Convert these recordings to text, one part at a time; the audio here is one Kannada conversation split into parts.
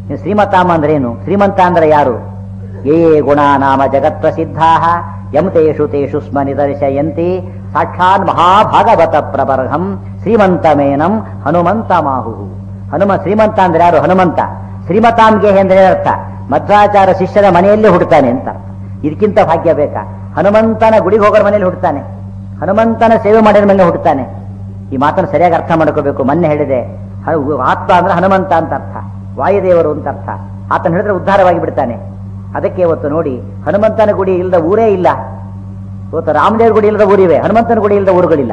ಇನ್ನು ಶ್ರೀಮತಾಮ ಅಂದ್ರೆ ಏನು ಶ್ರೀಮಂತ ಅಂದ್ರೆ ಯಾರು ಯೇ ಗುಣ ನಾಮ ಜಗತ್ ಪ್ರಸಿದ್ಧಾ ಯಂ ತೇಷು ತೇಷು ಸ್ಮ ನಿದರ್ಶಯಂತಿ ಸಾಕ್ಷಾತ್ ಮಹಾಭಾಗವತ ಪ್ರಬರ್ಹಂ ಶ್ರೀಮಂತಮೇನಂ ಹನುಮಂತ ಮಾಹು ಹನುಮ ಶ್ರೀಮಂತ ಅಂದ್ರೆ ಯಾರು ಹನುಮಂತ ಶ್ರೀಮತಾಂಗೆ ಅಂದ್ರೆ ಅರ್ಥ ಮಧ್ವಾಚಾರ ಶಿಷ್ಯರ ಮನೆಯಲ್ಲೇ ಹುಡ್ತಾನೆ ಅಂತ ಇದಕ್ಕಿಂತ ಭಾಗ್ಯ ಬೇಕಾ ಹನುಮಂತನ ಗುಡಿಗೆ ಹೋಗೋರ ಮನೆಯಲ್ಲಿ ಹುಡ್ತಾನೆ ಹನುಮಂತನ ಸೇವೆ ಮಾಡಿದ ಮೇಲೆ ಹುಡ್ತಾನೆ ಈ ಮಾತನ್ನು ಸರಿಯಾಗಿ ಅರ್ಥ ಮಾಡ್ಕೋಬೇಕು ಮೊನ್ನೆ ಹೇಳಿದೆ ಹ- ಆತ್ಮ ಅಂದ್ರೆ ಹನುಮಂತ ಅಂತ ಅರ್ಥ ವಾಯುದೇವರು ಅಂತ ಅರ್ಥ ಆತನ ಹೇಳಿದ್ರೆ ಉದ್ಧಾರವಾಗಿ ಬಿಡ್ತಾನೆ ಅದಕ್ಕೆ ಇವತ್ತು ನೋಡಿ ಹನುಮಂತನ ಗುಡಿ ಇಲ್ಲದ ಊರೇ ಇಲ್ಲ ಇವತ್ತು ರಾಮದೇವ್ರ ಗುಡಿ ಇಲ್ಲದ ಊರಿವೆ ಹನುಮಂತನ ಗುಡಿ ಇಲ್ಲದ ಊರುಗಳಿಲ್ಲ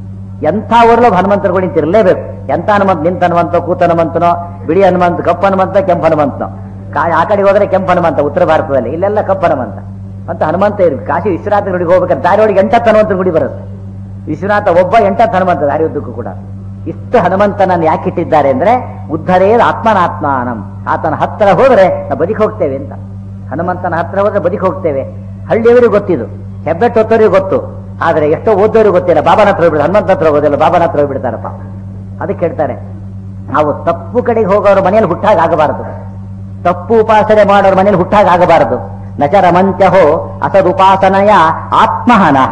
ಎಂಥ ಊರಲ್ಲೂ ಹನುಮಂತನ ಗುಡಿ ಅಂತ ಇರಲೇಬೇಕು ಎಂಥ ಹನುಮಂತ ನಿಂತ ಹನುಮಂತ ಕೂತ ಹನುಮಂತನೋ ಬಿಳಿ ಹನುಮಂತ ಕಪ್ಪು ಹನುಮಂತ ಕೆಂಪು ಹನುಮಂತನೋ ಕಾ- ಆ ಕಡೆಗೆ ಹೋದ್ರೆ ಕೆಂಪು ಹನುಮಂತ ಉತ್ತರ ಭಾರತದಲ್ಲಿ ಇಲ್ಲೆಲ್ಲ ಕಪ್ಪು ಹನುಮಂತ ಅಂತ ಹನುಮಂತ ಇರು ಕಾಶಿ ವಿಶ್ವನಾಥನ ಗುಡಿಗೆ ಹೋಗ್ಬೇಕಾದ್ರೆ ದಾರಿ ಒಳಗೆ ಎಂಟತ್ತು ಹನುಮಂತನ ಗುಡಿ ಬರುತ್ತೆ ವಿಶ್ವನಾಥ ಒಬ್ಬ ಎಂಟತ್ತು ಹನುಮಂತ ದಾರಿ ಉದ್ದಕ್ಕೂ ಕೂಡ ಇಷ್ಟು ಹನುಮಂತನನ್ನು ಯಾಕೆ ಇಟ್ಟಿದ್ದಾರೆ ಅಂದ್ರೆ ಉದ್ಧರೇ ಆತ್ಮನಾತ್ಮಾನಂ ಆತನ ಹತ್ತಿರ ಹೋದ್ರೆ ನಾವು ಬದಿಗೆ ಹೋಗ್ತೇವೆ ಅಂತ ಹನುಮಂತನ ಹತ್ತಿರ ಹೋದ್ರೆ ಬದಿಗೆ ಹೋಗ್ತೇವೆ ಹಳ್ಳಿಯವರಿಗೆ ಗೊತ್ತಿದು ಹೆಬ್ಬೆಟ್ಟು ಹೊತ್ತವರಿಗೆ ಗೊತ್ತು ಆದ್ರೆ ಎಷ್ಟೋ ಓದೋರಿಗೆ ಗೊತ್ತಿಲ್ಲ ಬಾಬಾನ ಹತ್ರ ಹೋಗ್ಬಿಡ್ತಾರೆ ಹನುಮಂತ ಹತ್ರ ಹೋಗೋದಿಲ್ಲ ಬಾಬಾನ ಹತ್ರ ಹೋಗ್ಬಿಡ್ತಾರಪ್ಪ ಅದಕ್ಕೆ ಹೇಳ್ತಾರೆ ನಾವು ತಪ್ಪು ಕಡೆಗೆ ಹೋಗೋರ ಮನೆಯಲ್ಲಿ ಹುಟ್ಟಾಗ ಆಗಬಾರದು ತಪ್ಪು ಉಪಾಸನೆ ಮಾಡೋರ ಮನೇಲಿ ಹುಟ್ಟಾಗ ಆಗಬಾರದು ನಚರ ಮಂತ್ಯಹೋ ಅಸದುಪಾಸನಯ ಆತ್ಮಹನಃ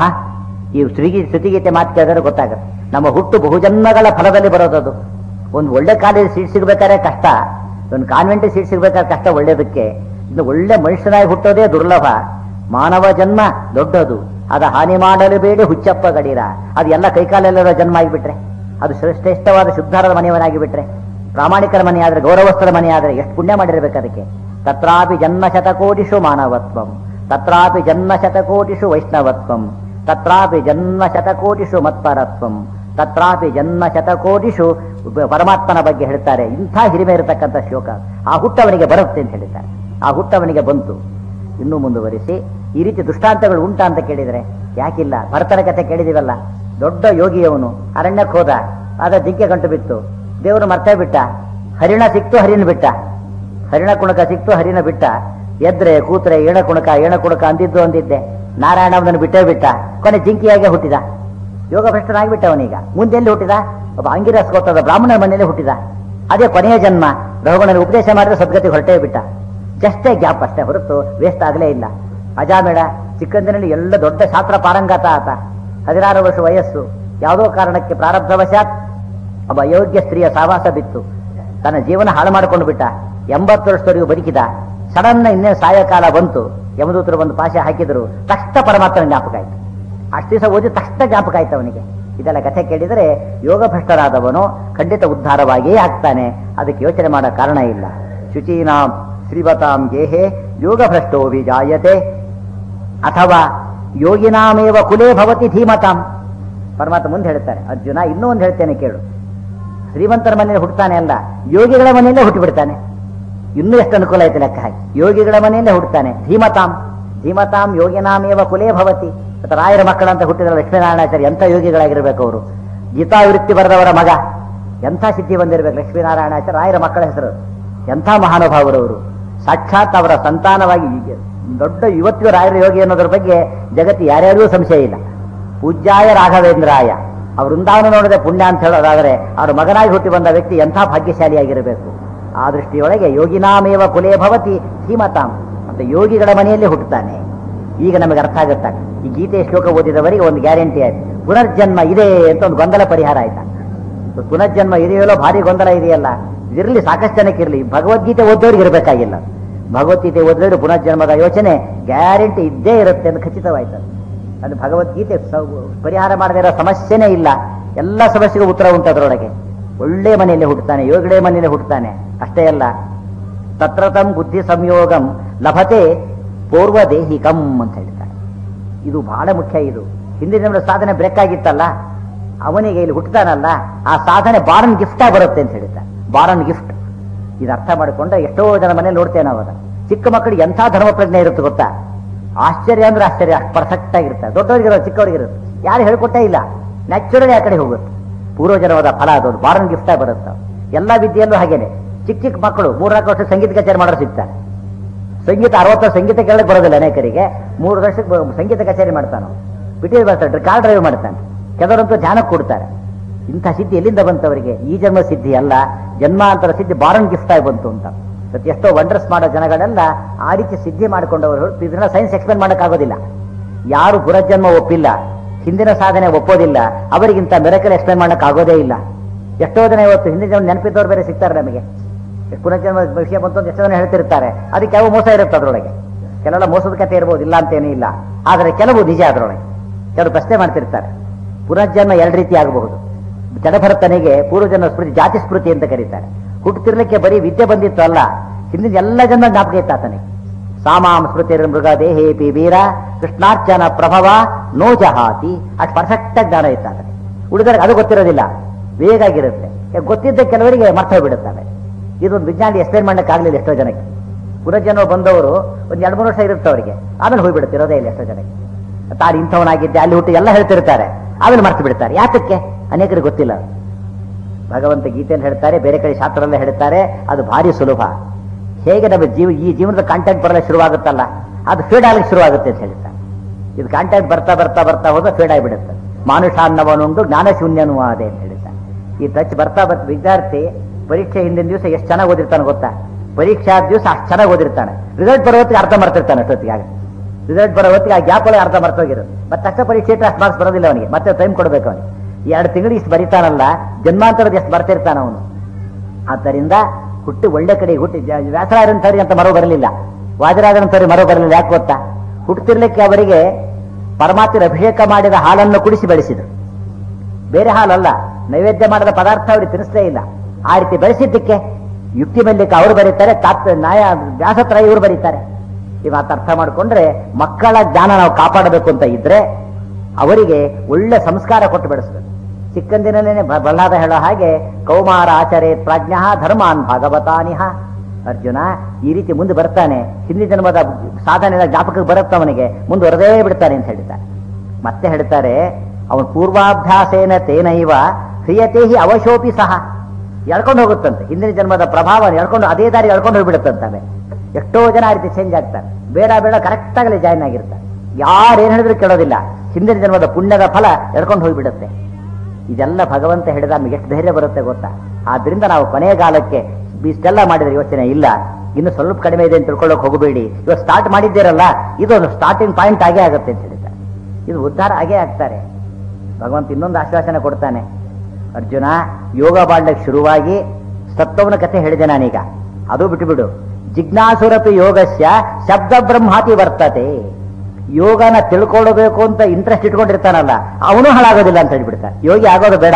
ಈ ಶ್ರೀಗಿ ಶ್ರುತಿಗೀತೆ ಮಾತು ಕೇಳಿದ್ರೆ ಗೊತ್ತಾಗುತ್ತೆ ನಮ್ಮ ಹುಟ್ಟು ಬಹುಜನ್ಮಗಳ ಫಲದಲ್ಲಿ ಬರೋದದು ಒಂದು ಒಳ್ಳೆ ಕಾಲೇಜ್ ಸೀಟ್ ಸಿಗ್ಬೇಕಾದ್ರೆ ಕಷ್ಟ ಒಂದು ಕಾನ್ವೆಂಟ್ ಸೀಟ್ ಸಿಗ್ಬೇಕಾದ್ರೆ ಕಷ್ಟ ಒಳ್ಳೇದಕ್ಕೆ ಇನ್ನು ಒಳ್ಳೆ ಮನುಷ್ಯನಾಗಿ ಹುಟ್ಟೋದೇ ದುರ್ಲಭ ಮಾನವ ಜನ್ಮ ದೊಡ್ಡದು ಅದ ಹಾನಿ ಮಾಡಲು ಬೇಡಿ ಹುಚ್ಚಪ್ಪ ಗಡೀರ ಅದು ಎಲ್ಲ ಕೈಕಾಲೆಲ್ಲರ ಜನ್ಮ ಆಗಿಬಿಟ್ರೆ ಅದು ಶ್ರೇ- ಶ್ರೇಷ್ಠವಾದ ಶುದ್ಧಾರದ ಮನೆಯವನಾಗಿ ಬಿಟ್ರೆ ಪ್ರಾಮಾಣಿಕರ ಮನೆ ಆದ್ರೆ ಗೌರವಸ್ಥರ ಮನೆ ಆದ್ರೆ ಎಷ್ಟು ಪುಣ್ಯ ಮಾಡಿರ್ಬೇಕು ಅದಕ್ಕೆ ತತ್ರಾಪಿ ಜನ್ಮ ಶತಕೋಟಿಷು ಮಾನವತ್ವಂ ತತ್ರಾಪಿ ಜನ್ಮ ಶತಕೋಟಿಷು ವೈಷ್ಣವತ್ವಂ ತತ್ರಾಪಿ ಜನ್ಮ ಶತಕೋಟಿಷು ಮತ್ಪರತ್ವಂ ತತ್ರಾಪಿ ಜನ್ಮ ಶತಕೋಟಿಷು ಉಪ- ಪರಮಾತ್ಮನ ಬಗ್ಗೆ ಹೇಳ್ತಾರೆ ಇಂಥ ಹಿರಿಮೆ ಇರತಕ್ಕಂಥ ಶ್ಲೋಕ ಆ ಹುಟ್ಟವನಿಗೆ ಬರುತ್ತೆ ಅಂತ ಹೇಳಿದ್ದಾರೆ ಆ ಹುಟ್ಟವನಿಗೆ ಬಂತು ಇನ್ನೂ ಮುಂದುವರಿಸಿ ಈ ರೀತಿ ದೃಷ್ಟಾಂತಗಳು ಉಂಟಾ ಅಂತ ಕೇಳಿದರೆ ಯಾಕಿಲ್ಲ ಭರತನ ಕಥೆ ಕೇಳಿದಿವಲ್ಲ ದೊಡ್ಡ ಯೋಗಿಯವನು ಅರಣ್ಯಕ್ಕೆ ಹೋದ ಆದ ಜಿಂಕೆ ಗಂಟು ಬಿತ್ತು ದೇವರು ಮರ್ತೇ ಬಿಟ್ಟ ಹರಿಣ ಸಿಕ್ತು ಹರಿನ ಬಿಟ್ಟ ಹರಿಣ ಕುಣಕ ಸಿಕ್ತು ಹರಿನ ಬಿಟ್ಟ ಎದ್ರೆ ಕೂತ್ರೆ ಏಣ ಕುಣಕ ಏಣ ಕುಣಕ ಅಂದಿದ್ದು ಅಂದಿದ್ದೆ ನಾರಾಯಣ ಅವನನ್ನು ಬಿಟ್ಟೇ ಬಿಟ್ಟ ಕೊನೆ ಜಿಂಕಿಯಾಗೆ ಹುಟ್ಟಿದ ಯೋಗ ಭ್ರಷ್ಟನಾಗಿಬಿಟ್ಟ ಅವನೀಗ ಮುಂದೆ ಎಲ್ಲಿ ಹುಟ್ಟಿದ ಒಬ್ಬ ಅಂಗಿರಸ್ ಗೊತ್ತದ ಬ್ರಾಹ್ಮಣರ ಮನೆಯಲ್ಲಿ ಹುಟ್ಟಿದ ಅದೇ ಕೊನೆಯ ಜನ್ಮ ರಘುಗಣನಿಗೆ ಉಪದೇಶ ಮಾಡಿದ್ರೆ ಸದ್ಗತಿ ಹೊರಟೇ ಬಿಟ್ಟ ಜಸ್ಟೇ ಗ್ಯಾಪ್ ಅಷ್ಟೇ ಹೊರತು ವೇಸ್ಟ್ ಆಗಲೇ ಇಲ್ಲ ಅಜಾಮೇಳ ಚಿಕ್ಕಂದಿನಲ್ಲಿ ಎಲ್ಲ ದೊಡ್ಡ ಶಾಸ್ತ್ರ ಪಾರಂಗತ ಆತ ಹದಿನಾರು ವರ್ಷ ವಯಸ್ಸು ಯಾವುದೋ ಕಾರಣಕ್ಕೆ ಪ್ರಾರಬ್ಧವಶಾತ್ ಒಬ್ಬ ಅಯೋಗ್ಯ ಸ್ತ್ರೀಯ ಸಹವಾಸ ಬಿತ್ತು ತನ್ನ ಜೀವನ ಹಾಳು ಮಾಡಿಕೊಂಡು ಬಿಟ್ಟ ಎಂಬತ್ತು ವರ್ಷದವರೆಗೂ ಬದುಕಿದ ಸಡನ್ನ ಇನ್ನೇ ಸಾಯಕಾಲ ಬಂತು ಯಮದೂತರು ಒಂದು ಪಾಶೆ ಹಾಕಿದ್ರು ತಕ್ಷಣ ಪರಮಾತ್ಮನ ಜ್ಞಾಪಕ ಆಯ್ತು ಅಷ್ಟು ದಿವಸ ಓದಿ ತಕ್ಷಣ ಜ್ಞಾಪಕ ಆಯ್ತು ಅವನಿಗೆ ಇದೆಲ್ಲ ಕಥೆ ಕೇಳಿದರೆ ಯೋಗ ಭ್ರಷ್ಟರಾದವನು ಖಂಡಿತ ಉದ್ಧಾರವಾಗಿಯೇ ಆಗ್ತಾನೆ ಅದಕ್ಕೆ ಯೋಚನೆ ಮಾಡೋ ಕಾರಣ ಇಲ್ಲ ಶುಚೀನಾಂ ಶ್ರೀವತಾಂ ಗೇಹೆ ಯೋಗ ಭ್ರಷ್ಟೋ ವಿಜಾಯತೆ ಅಥವಾ ಯೋಗಿನಾಮೇವ ಕುಲೇ ಭವತಿ ಧೀಮತಾಂ ಪರಮಾತ್ಮ ಮುಂದೆ ಹೇಳ್ತಾರೆ ಅರ್ಜುನ ಇನ್ನೂ ಒಂದು ಹೇಳ್ತೇನೆ ಕೇಳು ಶ್ರೀಮಂತರ ಮನೆಯಲ್ಲಿ ಹುಟ್ಟುತ್ತಾನೆ ಅಲ್ಲ ಯೋಗಿಗಳ ಮನೆಯಲ್ಲೇ ಹುಟ್ಟುಬಿಡ್ತಾನೆ ಇನ್ನೂ ಎಷ್ಟು ಅನುಕೂಲ ಐತೆ ಲೆಕ್ಕ ಹಾಕಿ ಯೋಗಿಗಳ ಮನೆಯಲ್ಲೇ ಹುಟ್ಟುತ್ತಾನೆ ಧೀಮತಾಂ ಧೀಮತಾಂ ಯೋಗಿನಾಮೇವ ಕುಲೇ ಭವತಿ ಮತ್ತು ರಾಯರ ಮಕ್ಕಳಂತ ಹುಟ್ಟಿದ ಲಕ್ಷ್ಮೀನಾರಾಯಣಾಚಾರ್ಯ ಎಂಥ ಯೋಗಿಗಳಾಗಿರ್ಬೇಕು ಅವರು ಗೀತಾವೃತ್ತಿ ಬರೆದವರ ಮಗ ಎಂಥ ಸಿದ್ಧಿ ಬಂದಿರಬೇಕು ಲಕ್ಷ್ಮೀನಾರಾಯಣಾಚಾರ್ಯ ರಾಯರ ಮಕ್ಕಳ ಹೆಸರು ಎಂಥ ಮಹಾನುಭಾವರು ಅವರು ಸಾಕ್ಷಾತ್ ಅವರ ಸಂತಾನವಾಗಿ ಈಗ ದೊಡ್ಡ ಇವತ್ತಿಗೂ ರಾಯರ ಯೋಗಿ ಅನ್ನೋದ್ರ ಬಗ್ಗೆ ಜಗತ್ತು ಯಾರ್ಯಾರಿಗೂ ಸಂಶಯ ಇಲ್ಲ ಪೂಜ್ಯಾಯ ರಾಘವೇಂದ್ರಾಯ ಅವ್ರ ವೃಂದಾವನ ನೋಡಿದ್ರೆ ಪುಣ್ಯ ಅಂತ ಹೇಳೋದಾದರೆ ಅವ್ರ ಮಗನಾಗಿ ಹುಟ್ಟಿ ಬಂದ ವ್ಯಕ್ತಿ ಎಂಥ ಭಾಗ್ಯಶಾಲಿಯಾಗಿರಬೇಕು ಆ ದೃಷ್ಟಿಯೊಳಗೆ ಯೋಗಿನಾಮೇವ ಕುಲೇ ಭವತಿ ಧೀಮತಾಂ ಮತ್ತೆ ಯೋಗಿಗಳ ಮನೆಯಲ್ಲಿ ಹುಟ್ಟುತ್ತಾನೆ ಈಗ ನಮಗೆ ಅರ್ಥ ಆಗುತ್ತಾ ಈ ಗೀತೆ ಶ್ಲೋಕ ಓದಿದವರಿಗೆ ಒಂದು ಗ್ಯಾರಂಟಿ ಆಯ್ತು ಪುನರ್ಜನ್ಮ ಇದೆ ಅಂತ ಒಂದು ಗೊಂದಲ ಪರಿಹಾರ ಆಯ್ತಾ ಪುನರ್ಜನ್ಮ ಇದೆಯಲ್ಲೋ ಭಾರಿ ಗೊಂದಲ ಇದೆಯಲ್ಲ ಇರಲಿ ಸಾಕಷ್ಟು ಜನಕ್ಕೆ ಇರಲಿ ಭಗವದ್ಗೀತೆ ಓದೋರಿಗೆ ಇರಬೇಕಾಗಿಲ್ಲ ಭಗವದ್ಗೀತೆ ಓದಿದ್ರೆ ಪುನರ್ಜನ್ಮದ ಯೋಚನೆ ಗ್ಯಾರಂಟಿ ಇದ್ದೇ ಇರುತ್ತೆ ಅಂತ ಖಚಿತವಾಯ್ತು ಅದು ಭಗವದ್ಗೀತೆ ಸ- ಪರಿಹಾರ ಮಾಡದೇ ಇರೋ ಸಮಸ್ಯೆನೇ ಇಲ್ಲ ಎಲ್ಲ ಸಮಸ್ಯೆಗೂ ಉತ್ತರ ಉಂಟು ಅದರೊಳಗೆ ಒಳ್ಳೆ ಮನೆಯಲ್ಲಿ ಹುಟ್ಟುತ್ತಾನೆ ಯೋಗಳೆ ಮನೆಯಲ್ಲಿ ಹುಟ್ಟುತ್ತಾನೆ ಅಷ್ಟೇ ಅಲ್ಲ ತತ್ರತಂ ಬುದ್ಧಿ ಸಂಯೋಗಂ ಲಭತೆ ಪೂರ್ವದೇಹಿಕಂ ಅಂತ ಹೇಳ್ತಾರೆ ಇದು ಬಹಳ ಮುಖ್ಯ ಇದು ಹಿಂದಿನ ದಿನಗಳ ಸಾಧನೆ ಬ್ರೇಕ್ ಆಗಿತ್ತಲ್ಲ ಅವನಿಗೆ ಇಲ್ಲಿ ಹುಟ್ಟುತ್ತಾನಲ್ಲ ಆ ಸಾಧನೆ ಬಾರನ್ ಗಿಫ್ಟ್ ಆಗಿ ಬರುತ್ತೆ ಅಂತ ಹೇಳ್ತಾರೆ ಬಾರನ್ ಗಿಫ್ಟ್ ಇದು ಅರ್ಥ ಮಾಡಿಕೊಂಡ್ರೆ ಎಷ್ಟೋ ಜನ ಮನೇಲಿ ನೋಡ್ತೇವೆ ನಾವು ಅದನ್ನ ಚಿಕ್ಕ ಮಕ್ಕಳಿಗೆ ಎಂಥ ಧರ್ಮ ಪ್ರಜ್ಞೆ ಇರುತ್ತೆ ಗೊತ್ತಾ ಆಶ್ಚರ್ಯ ಅಂದ್ರೆ ಆಶ್ಚರ್ಯ ಅಷ್ಟು ಪರ್ಫೆಕ್ಟ್ ಆಗಿರ್ತಾರೆ ದೊಡ್ಡವರಿಗಿರೋ ಚಿಕ್ಕವರಿಗಿರುತ್ತೆ ಯಾರು ಹೇಳ್ಕೊಟ್ಟೇ ಇಲ್ಲ ನ್ಯಾಚುರಲಿ ಆ ಕಡೆ ಹೋಗುತ್ತೆ ಪೂರ್ವಜನವಾದ ಫಲ ಅದು ಬಾರನ್ ಗಿಫ್ಟ್ ಆಗಿ ಬರುತ್ತೆ ಎಲ್ಲ ವಿದ್ಯೆಯಲ್ಲೂ ಹಾಗೇನೆ ಚಿಕ್ಕ ಚಿಕ್ಕ ಮಕ್ಕಳು ಮೂರ್ನಾಲ್ಕು ವರ್ಷ ಸಂಗೀತ ಕಚೇರಿ ಮಾಡೋರು ಸಿಗ್ತಾರೆ ಸಂಗೀತ ಅರವತ್ತು ವರ್ಷ ಸಂಗೀತ ಕೇಳಕ್ ಬರೋದಿಲ್ಲ ಅನೇಕರಿಗೆ ಮೂರು ವರ್ಷಕ್ಕೆ ಬ- ಸಂಗೀತ ಕಚೇರಿ ಮಾಡ್ತಾನೆ ಬಿಟಿ ಬರ್ತಾನೆ ಕಾರ್ ಡ್ರೈವ್ ಮಾಡ್ತಾನೆ ಕೆಲವರಂತೂ ಧ್ಯಾನಕ್ಕೆ ಕೊಡ್ತಾರೆ ಇಂಥ ಸಿದ್ಧಿ ಎಲ್ಲಿಂದ ಬಂತವರಿಗೆ ಈ ಜನ್ಮ ಸಿದ್ಧಿ ಅಲ್ಲ ಜನ್ಮಾಂತರ ಸಿದ್ಧಿ ಬಾರನ್ ಗಿಫ್ಟ್ ಆಗಿ ಬಂತು ಅಂತ ಇವತ್ತು ಎಷ್ಟೋ ವಂಡರ್ಸ್ ಮಾಡೋ ಜನಗಳೆಲ್ಲ ಆ ರೀತಿ ಸಿದ್ಧಿ ಮಾಡಿಕೊಂಡವರು ಹೊರತು ಇದನ್ನ ಸೈನ್ಸ್ ಎಕ್ಸ್ಪ್ಲೇನ್ ಮಾಡೋಕ್ಕಾಗೋದಿಲ್ಲ ಯಾರು ಪುನರ್ಜನ್ಮ ಒಪ್ಪಿಲ್ಲ ಹಿಂದಿನ ಸಾಧನೆ ಒಪ್ಪೋದಿಲ್ಲ ಅವರಿಗಿಂತ ಮೆರಕಲ್ ಎಕ್ಸ್ಪ್ಲೇನ್ ಮಾಡೋಕ್ಕಾಗೋದೇ ಇಲ್ಲ ಎಷ್ಟೋ ಜನ ಇವತ್ತು ಹಿಂದಿನ ಜನ ನೆನಪಿದ್ದವ್ರು ಬೇರೆ ಸಿಗ್ತಾರೆ ನಮಗೆ ಪುನರ್ಜನ್ಮ ವಿಷಯ ಬಂತು ಅಂತ ಎಷ್ಟೋ ಜನ ಹೇಳ್ತಿರ್ತಾರೆ ಅದಕ್ಕೆ ಯಾವ ಮೋಸ ಇರುತ್ತೆ ಅದರೊಳಗೆ ಕೆಲವೆಲ್ಲ ಮೋಸದ ಕಥೆ ಇರ್ಬೋದು ಇಲ್ಲ ಅಂತೇನೂ ಇಲ್ಲ ಆದರೆ ಕೆಲವು ನಿಜ ಅದರೊಳಗೆ ಕೆಲವು ಪ್ರಶ್ನೆ ಮಾಡ್ತಿರ್ತಾರೆ ಪುನರ್ಜನ್ಮ ಎರಡು ರೀತಿ ಆಗಬಹುದು ಜಡಭರತನಿಗೆ ಪೂರ್ವಜನ್ಮ ಸ್ಮೃತಿ ಜಾತಿ ಸ್ಮೃತಿ ಅಂತ ಕರೀತಾರೆ ಹುಟ್ಟುತ್ತಿರ್ಲಿಕ್ಕೆ ಬರೀ ವಿದ್ಯೆ ಬಂದಿತ್ತು ಅಲ್ಲ ಹಿಂದಿನ ಎಲ್ಲ ಜನ್ಮ ಜ್ಞಾಪಕ ಇತ್ತು ಆತನಿಗೆ ಸಾಮಾಂ ಸ್ಮೃತಿ ಮೃಗ ದೇಹೇಪಿ ವೀರ ಕೃಷ್ಣಾರ್ಚನ ಪ್ರಭವ ನೋ ಜಹಾತಿ ಅಷ್ಟು ಪರ್ಫೆಕ್ಟ್ ಜ್ಞಾನ ಇತ್ತು ಆತನಿಗೆ ಉಳಿದವ್ರಿಗೆ ಅದು ಗೊತ್ತಿರೋದಿಲ್ಲ ವೇಗಾಗಿರುತ್ತೆ ಯಾಕೆ ಗೊತ್ತಿದ್ದ ಕೆಲವರಿಗೆ ಮರ್ತೋಗ್ಬಿಡುತ್ತವೆ ಇದೊಂದು ವಿಜ್ಞಾನಿ ಎಕ್ಸ್ಪ್ಲೇನ್ ಮಾಡಕ್ಕಾಗಲಿಲ್ಲ ಎಷ್ಟೋ ಜನಕ್ಕೆ ಪುನರ್ಜನ್ಮ ಬಂದವರು ಒಂದು ಎರಡು ಮೂರು ವರ್ಷ ಇರುತ್ತೆ ಅವರಿಗೆ ಆಮೇಲೆ ಹೋಗ್ಬಿಡುತ್ತೆ ಇರೋದೇ ಇಲ್ಲ ಎಷ್ಟೋ ಜನಕ್ಕೆ ತಾನು ಇಂಥವನಾಗಿದ್ದೆ ಅಲ್ಲಿ ಹುಟ್ಟು ಎಲ್ಲ ಹೇಳ್ತಿರ್ತಾರೆ ಆಮೇಲೆ ಮರ್ತು ಬಿಡ್ತಾರೆ ಯಾತಕ್ಕೆ ಅನೇಕರಿಗೆ ಗೊತ್ತಿಲ್ಲ ಅದು. ಭಗವಂತ ಗೀತೆಯಲ್ಲಿ ಹೇಳ್ತಾರೆ ಬೇರೆ ಕಡೆ ಶಾಸ್ತ್ರದಲ್ಲೇ ಹೇಳ್ತಾರೆ ಅದು ಭಾರಿ ಸುಲಭ ಹೇಗೆ ನಮ್ಮ ಜೀವ ಈ ಜೀವನದ ಕಾಂಟ್ಯಾಕ್ಟ್ ಬರಲು ಶುರುವಾಗುತ್ತಲ್ಲ ಅದು ಫೇಡ್ ಆಗಲಿಕ್ಕೆ ಶುರುವಾಗುತ್ತೆ ಅಂತ ಹೇಳ್ತಾರೆ ಇದು ಕಾಂಟ್ಯಾಕ್ಟ್ ಬರ್ತಾ ಬರ್ತಾ ಬರ್ತಾ ಹೋದ ಫೇಡ್ ಆಗಿಬಿಡುತ್ತೆ ಮಾನುಷ ಅನ್ನವನುಂಡು ಜ್ಞಾನಶೂನ್ಯನೂ ಆದೆ ಅಂತ ಹೇಳ್ತಾರೆ ಈ ಟಚ್ ಬರ್ತಾ ಬರ್ತಾ ವಿದ್ಯಾರ್ಥಿ ಪರೀಕ್ಷೆ ಹಿಂದಿನ ದಿವಸ ಎಷ್ಟು ಚೆನ್ನಾಗಿ ಓದಿರ್ತಾನೆ ಗೊತ್ತಾ ಪರೀಕ್ಷಾ ದಿವಸ ಅಷ್ಟು ಚೆನ್ನಾಗಿ ಓದಿರ್ತಾನೆ ರಿಸಲ್ಟ್ ಬರೋ ಹೊತ್ತಿಗೆ ಅರ್ಥ ಮಾಡ್ತಿರ್ತಾನೆ ಅಷ್ಟೊತ್ತಿಗೆ ಆಗ ರಿಸಲ್ಟ್ ಬರೋ ಹೊತ್ತಿಗೆ ಆ ಗ್ಯಾಪ್ ಒಳಗೆ ಅರ್ಧ ಮರ್ತೋಗಿರೋದು ಮತ್ತೆ ತಕ್ಕ ಪರೀಕ್ಷೆ ಇಟ್ಟರೆ ಅಷ್ಟು ಮಾರ್ಕ್ಸ್ ಬರೋದಿಲ್ಲ ಅವನಿಗೆ ಮತ್ತೆ ಟೈಮ್ ಕೊಡಬೇಕು ಅವನಿಗೆ ಎರಡು ತಿಂಗಳು ಇಷ್ಟು ಬರೀತಾನಲ್ಲ ಜನ್ಮಾಂತರದ ಎಷ್ಟು ಬರ್ತಿರ್ತಾನ ಅವನು ಆದ್ದರಿಂದ ಹುಟ್ಟಿ ಒಳ್ಳೆ ಕಡೆ ಹುಟ್ಟಿ ಜ- ವ್ಯಾಸರಾಜರಂತವ್ರಿಗೆ ಅಂತ ಮರೋ ಬರಲಿಲ್ಲ ವಾಜರಾಜರಂತವ್ರಿಗೆ ಮರೋ ಬರಲಿಲ್ಲ ಯಾಕೆ ಗೊತ್ತಾ ಹುಟ್ಟುತ್ತಿರ್ಲಿಕ್ಕೆ ಅವರಿಗೆ ಪರಮಾತ್ಮರ ಅಭಿಷೇಕ ಮಾಡಿದ ಹಾಲನ್ನು ಕುಡಿಸಿ ಬೆಳೆಸಿದರು ಬೇರೆ ಹಾಲಲ್ಲ ನೈವೇದ್ಯ ಮಾಡಿದ ಪದಾರ್ಥ ಅವ್ರಿಗೆ ತಿನ್ನಿಸಲೇ ಇಲ್ಲ ಆ ರೀತಿ ಬೆಳೆಸಿದ್ದಕ್ಕೆ ಯುಕ್ತಿ ಮಲ್ಲಿಕ ಅವರು ಬರೀತಾರೆ ತಾತ್ ನ್ಯಾಯ ವ್ಯಾಸತ್ರ ಇವರು ಬರೀತಾರೆ ಈ ಮಾತು ಅರ್ಥ ಮಾಡಿಕೊಂಡ್ರೆ ಮಕ್ಕಳ ಜ್ಞಾನ ನಾವು ಕಾಪಾಡಬೇಕು ಅಂತ ಇದ್ರೆ ಅವರಿಗೆ ಒಳ್ಳೆ ಸಂಸ್ಕಾರ ಕೊಟ್ಟು ಬೆಳೆಸಬೇಕು ಚಿಕ್ಕಂದಿನಲ್ಲೇ ಪ್ರಹ್ಲಾದ ಹೇಳೋ ಹಾಗೆ ಕೌಮಾರ ಆಚರೇ ಪ್ರಾಜ್ಞ ಧರ್ಮಾನ್ ಭಾಗವತಾನಿಹ ಅರ್ಜುನ ಈ ರೀತಿ ಮುಂದೆ ಬರ್ತಾನೆ ಹಿಂದಿನ ಜನ್ಮದ ಸಾಧನೆಯ ಜ್ಞಾಪಕಕ್ಕೆ ಬರುತ್ತೆ ಅವನಿಗೆ ಮುಂದುವರೆದೇ ಬಿಡ್ತಾನೆ ಅಂತ ಹೇಳ್ತಾರೆ ಮತ್ತೆ ಹೇಳ್ತಾರೆ ಅವನು ಪೂರ್ವಾಭ್ಯಾಸೇನ ತೇನೈವ ಕ್ರಿಯತೆ ಹಿ ಅವಶೋಪಿ ಸಹ ಎಳ್ಕೊಂಡು ಹೋಗುತ್ತಂತೆ ಹಿಂದಿನ ಜನ್ಮದ ಪ್ರಭಾವ ಎಳ್ಕೊಂಡು ಅದೇ ದಾರಿ ಎಳ್ಕೊಂಡು ಹೋಗ್ಬಿಡುತ್ತಂತಾವೆ ಎಷ್ಟೋ ಜನ ಆ ರೀತಿ ಚೇಂಜ್ ಆಗ್ತಾರೆ ಬೇಡ ಬೇಡ ಕರೆಕ್ಟ್ ಆಗಲಿ ಜಾಯ್ನ್ ಆಗಿರ್ತಾರೆ ಯಾರು ಏನ್ ಹೇಳಿದ್ರು ಕೇಳೋದಿಲ್ಲ ಹಿಂದಿನ ಜನ್ಮದ ಪುಣ್ಯದ ಫಲ ಎಳ್ಕೊಂಡು ಹೋಗ್ಬಿಡುತ್ತೆ ಇದೆಲ್ಲ ಭಗವಂತ ಹೇಳಿದ ನಮಗೆ ಎಷ್ಟು ಧೈರ್ಯ ಬರುತ್ತೆ ಗೊತ್ತಾ ಆದ್ರಿಂದ ನಾವು ಕೊನೆಯ ಕಾಲಕ್ಕೆ ಇಷ್ಟೆಲ್ಲ ಮಾಡಿದ್ರೆ ಯೋಚನೆ ಇಲ್ಲ ಇನ್ನು ಸ್ವಲ್ಪ ಕಡಿಮೆ ಇದೆ ಅಂತ ತಿಳ್ಕೊಳ್ಳೋಕೆ ಹೋಗಬೇಡಿ ಇವಾಗ ಸ್ಟಾರ್ಟ್ ಮಾಡಿದ್ದೀರಲ್ಲ ಇದೊಂದು ಸ್ಟಾರ್ಟಿಂಗ್ ಪಾಯಿಂಟ್ ಆಗೇ ಆಗುತ್ತೆ ಅಂತ ಹೇಳಿದ್ದಾರೆ ಇದು ಉದ್ಧಾರ ಆಗೇ ಆಗ್ತಾರೆ ಭಗವಂತ ಇನ್ನೊಂದು ಆಶ್ವಾಸನೆ ಕೊಡ್ತಾನೆ ಅರ್ಜುನ ಯೋಗ ಮಾಡ್ಲಿಕ್ಕೆ ಶುರುವಾಗಿ ಸತ್ತವನ ಕಥೆ ಹೇಳಿದೆ ನಾನೀಗ ಅದು ಬಿಟ್ಟುಬಿಡು ಜಿಜ್ಞಾಸುರಪಿ ಯೋಗಸ್ಯ ಶಬ್ದ ಬ್ರಹ್ಮಾತಿ ವರ್ತತೆ ಯೋಗನ ತಿಳ್ಕೊಳ್ಳಬೇಕು ಅಂತ ಇಂಟ್ರೆಸ್ಟ್ ಇಟ್ಕೊಂಡಿರ್ತಾನಲ್ಲ ಅವನು ಹಾಳಾಗೋದಿಲ್ಲ ಅಂತ ಹೇಳ್ಬಿಡ್ತಾನೆ ಯೋಗಿ ಆಗೋದು ಬೇಡ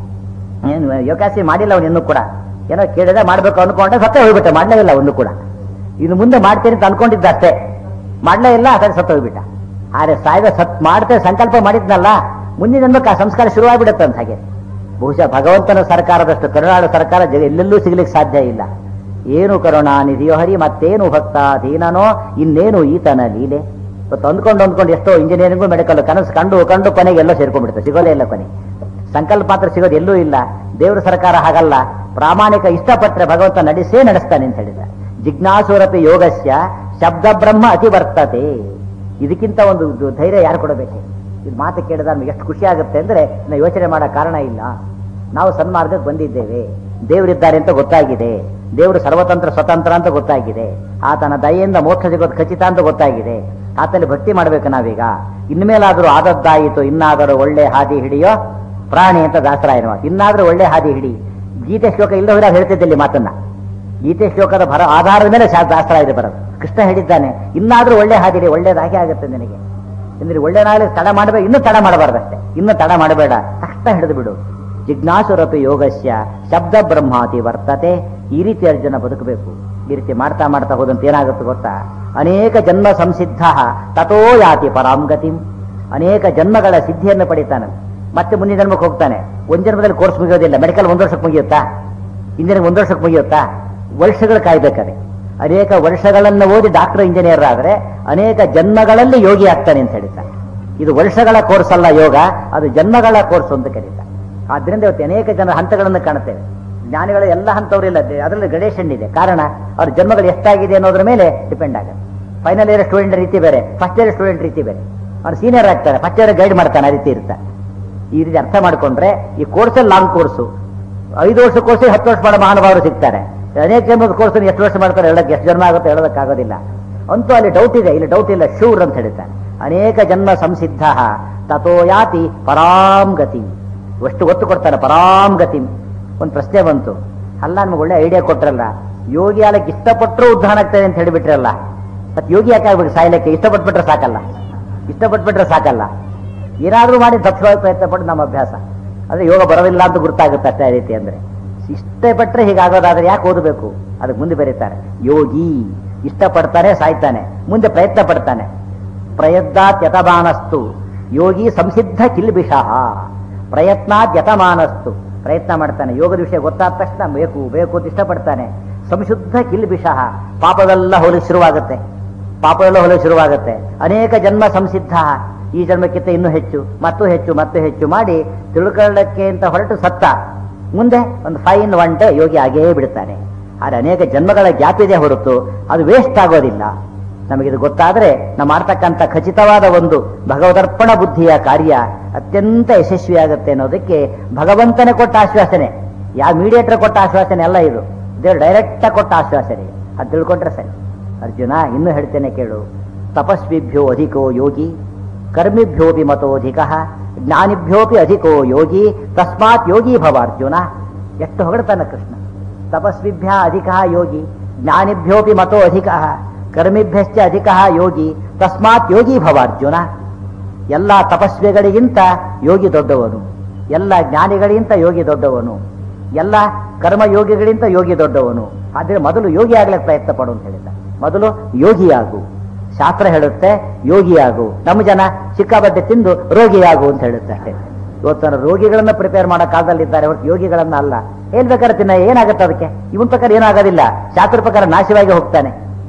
ಏನು ಯೋಗಾಸಿ ಮಾಡಿಲ್ಲ ಅವನು ಇನ್ನೂ ಕೂಡ ಏನೋ ಕೇಳಿದೆ ಮಾಡ್ಬೇಕು ಅನ್ಕೊಂಡೆ ಸತ್ತ ಹೋಗ್ಬಿಟ್ಟೆ ಮಾಡ್ಲೇ ಇಲ್ಲ ಒಂದು ಕೂಡ ಇನ್ನು ಮುಂದೆ ಮಾಡ್ತೀನಿ ಅಂತ ಅನ್ಕೊಂಡಿದ್ದ ಅಷ್ಟೇ ಮಾಡ್ಲೇ ಇಲ್ಲ ಅದಕ್ಕೆ ಸತ್ತ ಹೋಗ್ಬಿಟ್ಟ ಆದ್ರೆ ಸಾಯ್ದ ಸತ್ ಮಾಡ್ತೇವೆ ಸಂಕಲ್ಪ ಮಾಡಿದ್ನಲ್ಲ ಮುಂದಿನ ಜನ್ಮಕ್ಕೆ ಆ ಸಂಸ್ಕಾರ ಶುರುವಾಗ್ಬಿಡುತ್ತೆ ಅಂತ ಹಾಗೆ ಬಹುಶಃ ಭಗವಂತನ ಸರ್ಕಾರದಷ್ಟು ಕರುನಾಡು ಸರ್ಕಾರ ಜಗ ಎಲ್ಲೆಲ್ಲೂ ಸಿಗ್ಲಿಕ್ಕೆ ಸಾಧ್ಯ ಇಲ್ಲ ಏನು ಕರುಣಾನಿಧಿಯೋ ಹರಿ ಮತ್ತೇನು ಭಕ್ತ ದೀನನೋ ಇನ್ನೇನು ಈತನ ಲೀಲೆ ಇವತ್ತು ಅಂದ್ಕೊಂಡು ಅಂದ್ಕೊಂಡು ಎಷ್ಟೋ ಇಂಜಿನಿಯರಿಂಗು ಮೆಡಿಕಲ್ ಕನಸು ಕಂಡು ಕಂಡು ಕೊನೆಗೆ ಎಲ್ಲೋ ಸೇರ್ಕೊಂಡ್ಬಿಡುತ್ತೆ ಸಿಗೋದೇ ಇಲ್ಲ ಕೊನೆಗೆ ಸಂಕಲ್ಪ ಮಾತ್ರ ಸಿಗೋದು ಎಲ್ಲೂ ಇಲ್ಲ ದೇವರ ಸರ್ಕಾರ ಹಾಗಲ್ಲ ಪ್ರಾಮಾಣಿಕ ಇಷ್ಟಪಟ್ಟರೆ ಭಗವಂತ ನಡೆಸೇ ನಡೆಸ್ತಾನೆ ಅಂತ ಹೇಳಿದ ಜಿಜ್ಞಾಸುರಪಿ ಯೋಗಸ್ಯ ಶಬ್ದ ಬ್ರಹ್ಮ ಅತಿ ವರ್ತತೆ ಇದಕ್ಕಿಂತ ಒಂದು ಇದು ಧೈರ್ಯ ಯಾರು ಕೊಡಬೇಕು ಇದು ಮಾತು ಕೇಳಿದ ನಮ್ಗೆ ಎಷ್ಟು ಖುಷಿ ಆಗುತ್ತೆ ಅಂದ್ರೆ ನಾವು ಯೋಚನೆ ಮಾಡೋ ಕಾರಣ ಇಲ್ಲ ನಾವು ಸನ್ಮಾರ್ಗಕ್ಕೆ ಬಂದಿದ್ದೇವೆ ದೇವರಿದ್ದಾರೆ ಅಂತ ಗೊತ್ತಾಗಿದೆ ದೇವರು ಸರ್ವತಂತ್ರ ಸ್ವತಂತ್ರ ಅಂತ ಗೊತ್ತಾಗಿದೆ ಆತನ ದಯೆಯಿಂದ ಮೋಕ್ಷ ಸಿಗೋದು ಖಚಿತ ಅಂತ ಗೊತ್ತಾಗಿದೆ ಆತನಲ್ಲಿ ಭಕ್ತಿ ಮಾಡ್ಬೇಕು ನಾವೀಗ ಇನ್ಮೇಲಾದ್ರೂ ಆದದ್ದಾಯಿತು ಇನ್ನಾದರೂ ಒಳ್ಳೆ ಹಾದಿ ಹಿಡಿಯೋ ಪ್ರಾಣಿ ಅಂತ ದಾಸರಾಯನ ಮಾತು ಇನ್ನಾದ್ರೂ ಒಳ್ಳೆ ಹಾದಿ ಹಿಡಿ ಗೀತೆ ಶ್ಲೋಕ ಇಲ್ಲ ಹೋದ್ರೆ ಹೇಳ್ತಿದ್ದಲ್ಲಿ ಮಾತನ್ನ ಗೀತೆ ಶ್ಲೋಕದ ಭರ ಆಧಾರದ ಮೇಲೆ ಶಾ ದಾಸರಾಯರು ಬರೋದು ಕೃಷ್ಣ ಹೇಳಿದ್ದಾನೆ ಇನ್ನಾದ್ರೂ ಒಳ್ಳೆ ಹಾದಿ ಹಿಡಿ ಒಳ್ಳೇದಾಗೆ ಆಗುತ್ತೆ ನಿನಗೆ ಅಂದ್ರೆ ಒಳ್ಳೆನಾಗಲಿ ತಡ ಮಾಡಬೇಡ ಇನ್ನೂ ತಡ ಮಾಡಬಾರ್ದಷ್ಟೇ ಇನ್ನೂ ತಡ ಮಾಡಬೇಡ ತಕ್ಷಣ ಹಿಡಿದು ಬಿಡು ಜಿಜ್ಞಾಸುರಪಿ ಯೋಗಸ್ಯ ಶಬ್ದ ಬ್ರಹ್ಮಾತಿ ವರ್ತತೆ ಈ ರೀತಿ ಅರ್ಜುನ ಬದುಕಬೇಕು ಈ ರೀತಿ ಮಾಡ್ತಾ ಮಾಡ್ತಾ ಹೋದಂತ ಏನಾಗುತ್ತೆ ಗೊತ್ತಾ ಅನೇಕ ಜನ್ಮ ಸಂಸಿದ್ಧ ತಥೋ ಯಾತಿ ಪರಾಂಗತಿಂ ಅನೇಕ ಜನ್ಮಗಳ ಸಿದ್ಧಿಯನ್ನು ಪಡಿತಾನೆ ಮತ್ತೆ ಮುಂದಿನ ಜನ್ಮಕ್ಕೆ ಹೋಗ್ತಾನೆ ಒಂದ್ ಜನ್ಮದಲ್ಲಿ ಕೋರ್ಸ್ ಮುಗಿಯೋದಿಲ್ಲ ಮೆಡಿಕಲ್ ಒಂದು ವರ್ಷಕ್ಕೆ ಮುಗಿಯುತ್ತಾ ಇಂಜಿನಿಯರಿಂಗ್ ಒಂದು ವರ್ಷಕ್ಕೆ ಮುಗಿಯುತ್ತಾ ವರ್ಷಗಳು ಕಾಯ್ಬೇಕಾದ್ರೆ ಅನೇಕ ವರ್ಷಗಳನ್ನು ಓದಿ ಡಾಕ್ಟರ್ ಇಂಜಿನಿಯರ್ ಆದ್ರೆ ಅನೇಕ ಜನ್ಮಗಳಲ್ಲಿ ಯೋಗಿ ಆಗ್ತಾನೆ ಅಂತ ಹೇಳ್ತಾರೆ ಇದು ವರ್ಷಗಳ ಕೋರ್ಸ್ ಅಲ್ಲ ಯೋಗ ಅದು ಜನ್ಮಗಳ ಕೋರ್ಸ್ ಅಂತ ಕರೀತಾರೆ ಆದ್ರಿಂದ ಇವತ್ತು ಅನೇಕ ಜನ ಹಂತಗಳನ್ನು ಕಾಣುತ್ತೇವೆ ಜ್ಞಾನಿಗಳ ಎಲ್ಲ ಹಂತವರಿಲ್ಲ ಅದರಲ್ಲಿ ಗಣೇಶನ್ ಇದೆ ಕಾರಣ ಅವ್ರ ಜನ್ಮಗಳು ಎಷ್ಟಾಗಿದೆ ಅನ್ನೋದ್ರ ಮೇಲೆ ಡಿಪೆಂಡ್ ಆಗುತ್ತೆ ಫೈನಲ್ ಇಯರ್ ಸ್ಟೂಡೆಂಟ್ ರೀತಿ ಬೇರೆ ಫಸ್ಟ್ ಇಯರ್ ಸ್ಟೂಡೆಂಟ್ ರೀತಿ ಬೇರೆ ಅವ್ರು ಸೀನಿಯರ್ ಆಗ್ತಾರೆ ಫಸ್ಟ್ ಇಯರ್ ಗೈಡ್ ಮಾಡ್ತಾನೆ ಆ ರೀತಿ ಇರ್ತಾರೆ ಈ ರೀತಿ ಅರ್ಥ ಮಾಡ್ಕೊಂಡ್ರೆ ಈ ಕೋರ್ಸಲ್ಲಿ ಲಾಂಗ್ ಕೋರ್ಸು ಐದು ವರ್ಷ ಕೋರ್ಸಿಗೆ ಹತ್ತು ವರ್ಷ ಮಾಡೋ ಮಹಾನುಭಾವರು ಸಿಗ್ತಾರೆ ಅನೇಕ ಜನ್ಮದ ಕೋರ್ಸ್ ಎಷ್ಟು ವರ್ಷ ಮಾಡ್ತಾರೆ ಹೇಳಕ್ಕೆ ಎಷ್ಟು ಜನ್ಮ ಆಗುತ್ತೆ ಹೇಳೋದಕ್ಕಾಗೋದಿಲ್ಲ ಅಂತೂ ಅಲ್ಲಿ ಡೌಟ್ ಇದೆ ಇಲ್ಲಿ ಡೌಟ್ ಇಲ್ಲ ಶೂರ್ ಅಂತ ಹೇಳ್ತಾನೆ ಅನೇಕ ಜನ್ಮ ಸಂಸಿದ್ಧ ತಥೋ ಯಾತಿ ಪರಾಂ ಗತಿ ಎಷ್ಟು ಒತ್ತು ಕೊಡ್ತಾರೆ ಪರಾಂ ಗತಿ ಒಂದು ಪ್ರಶ್ನೆ ಬಂತು ಅಲ್ಲ ನಮ್ಗೆ ಒಳ್ಳೆ ಐಡಿಯಾ ಕೊಟ್ರಲ್ಲ ಯೋಗಿ ಆಗಕ್ಕೆ ಇಷ್ಟಪಟ್ಟರು ಉದ್ಧಾರ ಆಗ್ತದೆ ಅಂತ ಹೇಳಿಬಿಟ್ರಲ್ಲ ಮತ್ತೆ ಯೋಗಿ ಯಾಕೆ ಆಗ್ಬೇಕು ಸಾಯ್ಲಿಕ್ಕೆ ಇಷ್ಟಪಟ್ಬಿಟ್ರೆ ಸಾಕಲ್ಲ ಇಷ್ಟಪಟ್ಬಿಟ್ರೆ ಸಾಕಲ್ಲ ಏನಾದ್ರೂ ಮಾಡಿ ತಪ್ಪಿಸುವ ಪ್ರಯತ್ನ ಪಟ್ಟು ನಮ್ಮ ಅಭ್ಯಾಸ ಅಂದ್ರೆ ಯೋಗ ಬರೋದಿಲ್ಲ ಅಂತ ಗೊತ್ತಾಗುತ್ತೆ ಅಷ್ಟೇ ಆ ರೀತಿ ಅಂದ್ರೆ ಇಷ್ಟಪಟ್ಟರೆ ಹೀಗಾಗೋದಾದ್ರೆ ಯಾಕೆ ಓದಬೇಕು ಅದಕ್ಕೆ ಮುಂದೆ ಬರೀತಾರೆ ಯೋಗಿ ಇಷ್ಟಪಡ್ತಾನೆ ಸಾಯ್ತಾನೆ ಮುಂದೆ ಪ್ರಯತ್ನ ಪಡ್ತಾನೆ ಪ್ರಯತ್ನಾತ್ ಯತಮಾನಸ್ತು ಯೋಗಿ ಸಂಸಿದ್ಧ ಕಿಲ್ಬಿಷಃ ಪ್ರಯತ್ನಾತ್ ಯತಮಾನಸ್ತು ಪ್ರಯತ್ನ ಮಾಡ್ತಾನೆ ಯೋಗದ ವಿಷಯ ಗೊತ್ತಾದ ತಕ್ಷಣ ಬೇಕು ಬೇಕು ಅಂತ ಇಷ್ಟಪಡ್ತಾನೆ ಸಂಶುದ್ಧ ಕಿಲ್ಬಿಷಃ ಪಾಪವೆಲ್ಲ ಹೋಲಿಗೆ ಶುರುವಾಗುತ್ತೆ ಪಾಪವೆಲ್ಲ ಹೋಲಿಗೆ ಶುರುವಾಗುತ್ತೆ ಅನೇಕ ಜನ್ಮ ಸಂಸಿದ್ಧ ಈ ಜನ್ಮಕ್ಕಿಂತ ಇನ್ನೂ ಹೆಚ್ಚು ಮತ್ತು ಹೆಚ್ಚು ಮತ್ತು ಹೆಚ್ಚು ಮಾಡಿ ತಿಳ್ಕೊಳ್ಳಕ್ಕೆ ಅಂತ ಹೊರಟು ಸತ್ತ ಮುಂದೆ ಒಂದು ಫೈನ್ ಒನ್ ಡೇ ಯೋಗಿ ಆಗೇ ಬಿಡ್ತಾನೆ ಆದರೆ ಅನೇಕ ಜನ್ಮಗಳ ಗ್ಯಾಪ್ ಇದೆ ಹೊರತು ಅದು ವೇಸ್ಟ್ ಆಗೋದಿಲ್ಲ ನಮಗಿದು ಗೊತ್ತಾದ್ರೆ ನಾವು ಮಾಡ್ತಕ್ಕಂಥ ಖಚಿತವಾದ ಒಂದು ಭಗವದರ್ಪಣ ಬುದ್ಧಿಯ ಕಾರ್ಯ ಅತ್ಯಂತ ಯಶಸ್ವಿಯಾಗುತ್ತೆ ಅನ್ನೋದಕ್ಕೆ ಭಗವಂತನೇ ಕೊಟ್ಟ ಆಶ್ವಾಸನೆ ಯಾವ ಮೀಡಿಯೇಟರ್ ಕೊಟ್ಟ ಆಶ್ವಾಸನೆ ಅಲ್ಲ ಇದು ದೇವ್ರು ಡೈರೆಕ್ಟ್ ಕೊಟ್ಟ ಆಶ್ವಾಸನೆ ಅದು ತಿಳ್ಕೊಂಡ್ರೆ ಸರಿ ಅರ್ಜುನ ಇನ್ನೂ ಹೇಳ್ತೇನೆ ಕೇಳು ತಪಸ್ವಿಭ್ಯೋ ಅಧಿಕೋ ಯೋಗಿ ಕರ್ಮಿಭ್ಯೋಪಿ ಮತೋಧಿಕ ಜ್ಞಾನಿಭ್ಯೋಪಿ ಅಧಿಕೋ ಯೋಗಿ ತಸ್ಮಾತ್ ಯೋಗಿ ಭವ ಅರ್ಜುನ ಎಷ್ಟು ಹೊಗಳ್ತಾನೆ ಕೃಷ್ಣ ತಪಸ್ವಿಭ್ಯ ಅಧಿಕ ಯೋಗಿ ಜ್ಞಾನಿಭ್ಯೋಪಿ ಮತೋ ಅಧಿಕ ಕರ್ಮಿಭ್ಯಶ್ಚ ಅಧಿಕ ಯೋಗಿ ತಸ್ಮಾತ್ ಯೋಗಿ ಭವ ಅರ್ಜುನ ಎಲ್ಲ ತಪಸ್ವಿಗಳಿಗಿಂತ ಯೋಗಿ ದೊಡ್ಡವನು ಎಲ್ಲ ಜ್ಞಾನಿಗಳಿಗಿಂತ ಯೋಗಿ ದೊಡ್ಡವನು ಎಲ್ಲ ಕರ್ಮಯೋಗಿಗಳಿಗಿಂತ ಯೋಗಿ ದೊಡ್ಡವನು ಆದ್ರೆ ಮೊದಲು ಯೋಗಿ ಆಗ್ಲಿಕ್ಕೆ ಪ್ರಯತ್ನ ಪಡು ಅಂತ ಹೇಳಿದ ಮೊದಲು ಯೋಗಿಯಾಗು ಶಾಸ್ತ್ರ ಹೇಳುತ್ತೆ ಯೋಗಿಯಾಗು ನಮ್ಮ ಜನ ಸಿಕ್ಕಾಬಟ್ಟೆ ತಿಂದು ರೋಗಿಯಾಗು ಅಂತ ಹೇಳುತ್ತೆ ಅಷ್ಟೇ ಇವತ್ತು ರೋಗಿಗಳನ್ನ ಪ್ರಿಪೇರ್ ಮಾಡೋ ಕಾಲದಲ್ಲಿದ್ದಾರೆ ಹೊರತು ಯೋಗಿಗಳನ್ನ ಅಲ್ಲ ಏನ್ ಬೇಕಾದ್ರೆ ತಿನ್ನ ಏನಾಗುತ್ತೆ ಅದಕ್ಕೆ ಇವನ್ ಪ್ರಕಾರ ಏನಾಗೋದಿಲ್ಲ ಶಾಸ್ತ್ರ ಪ್ರಕಾರ ನಾಶವಾಗಿ ಹೋಗ್ತಾನೆ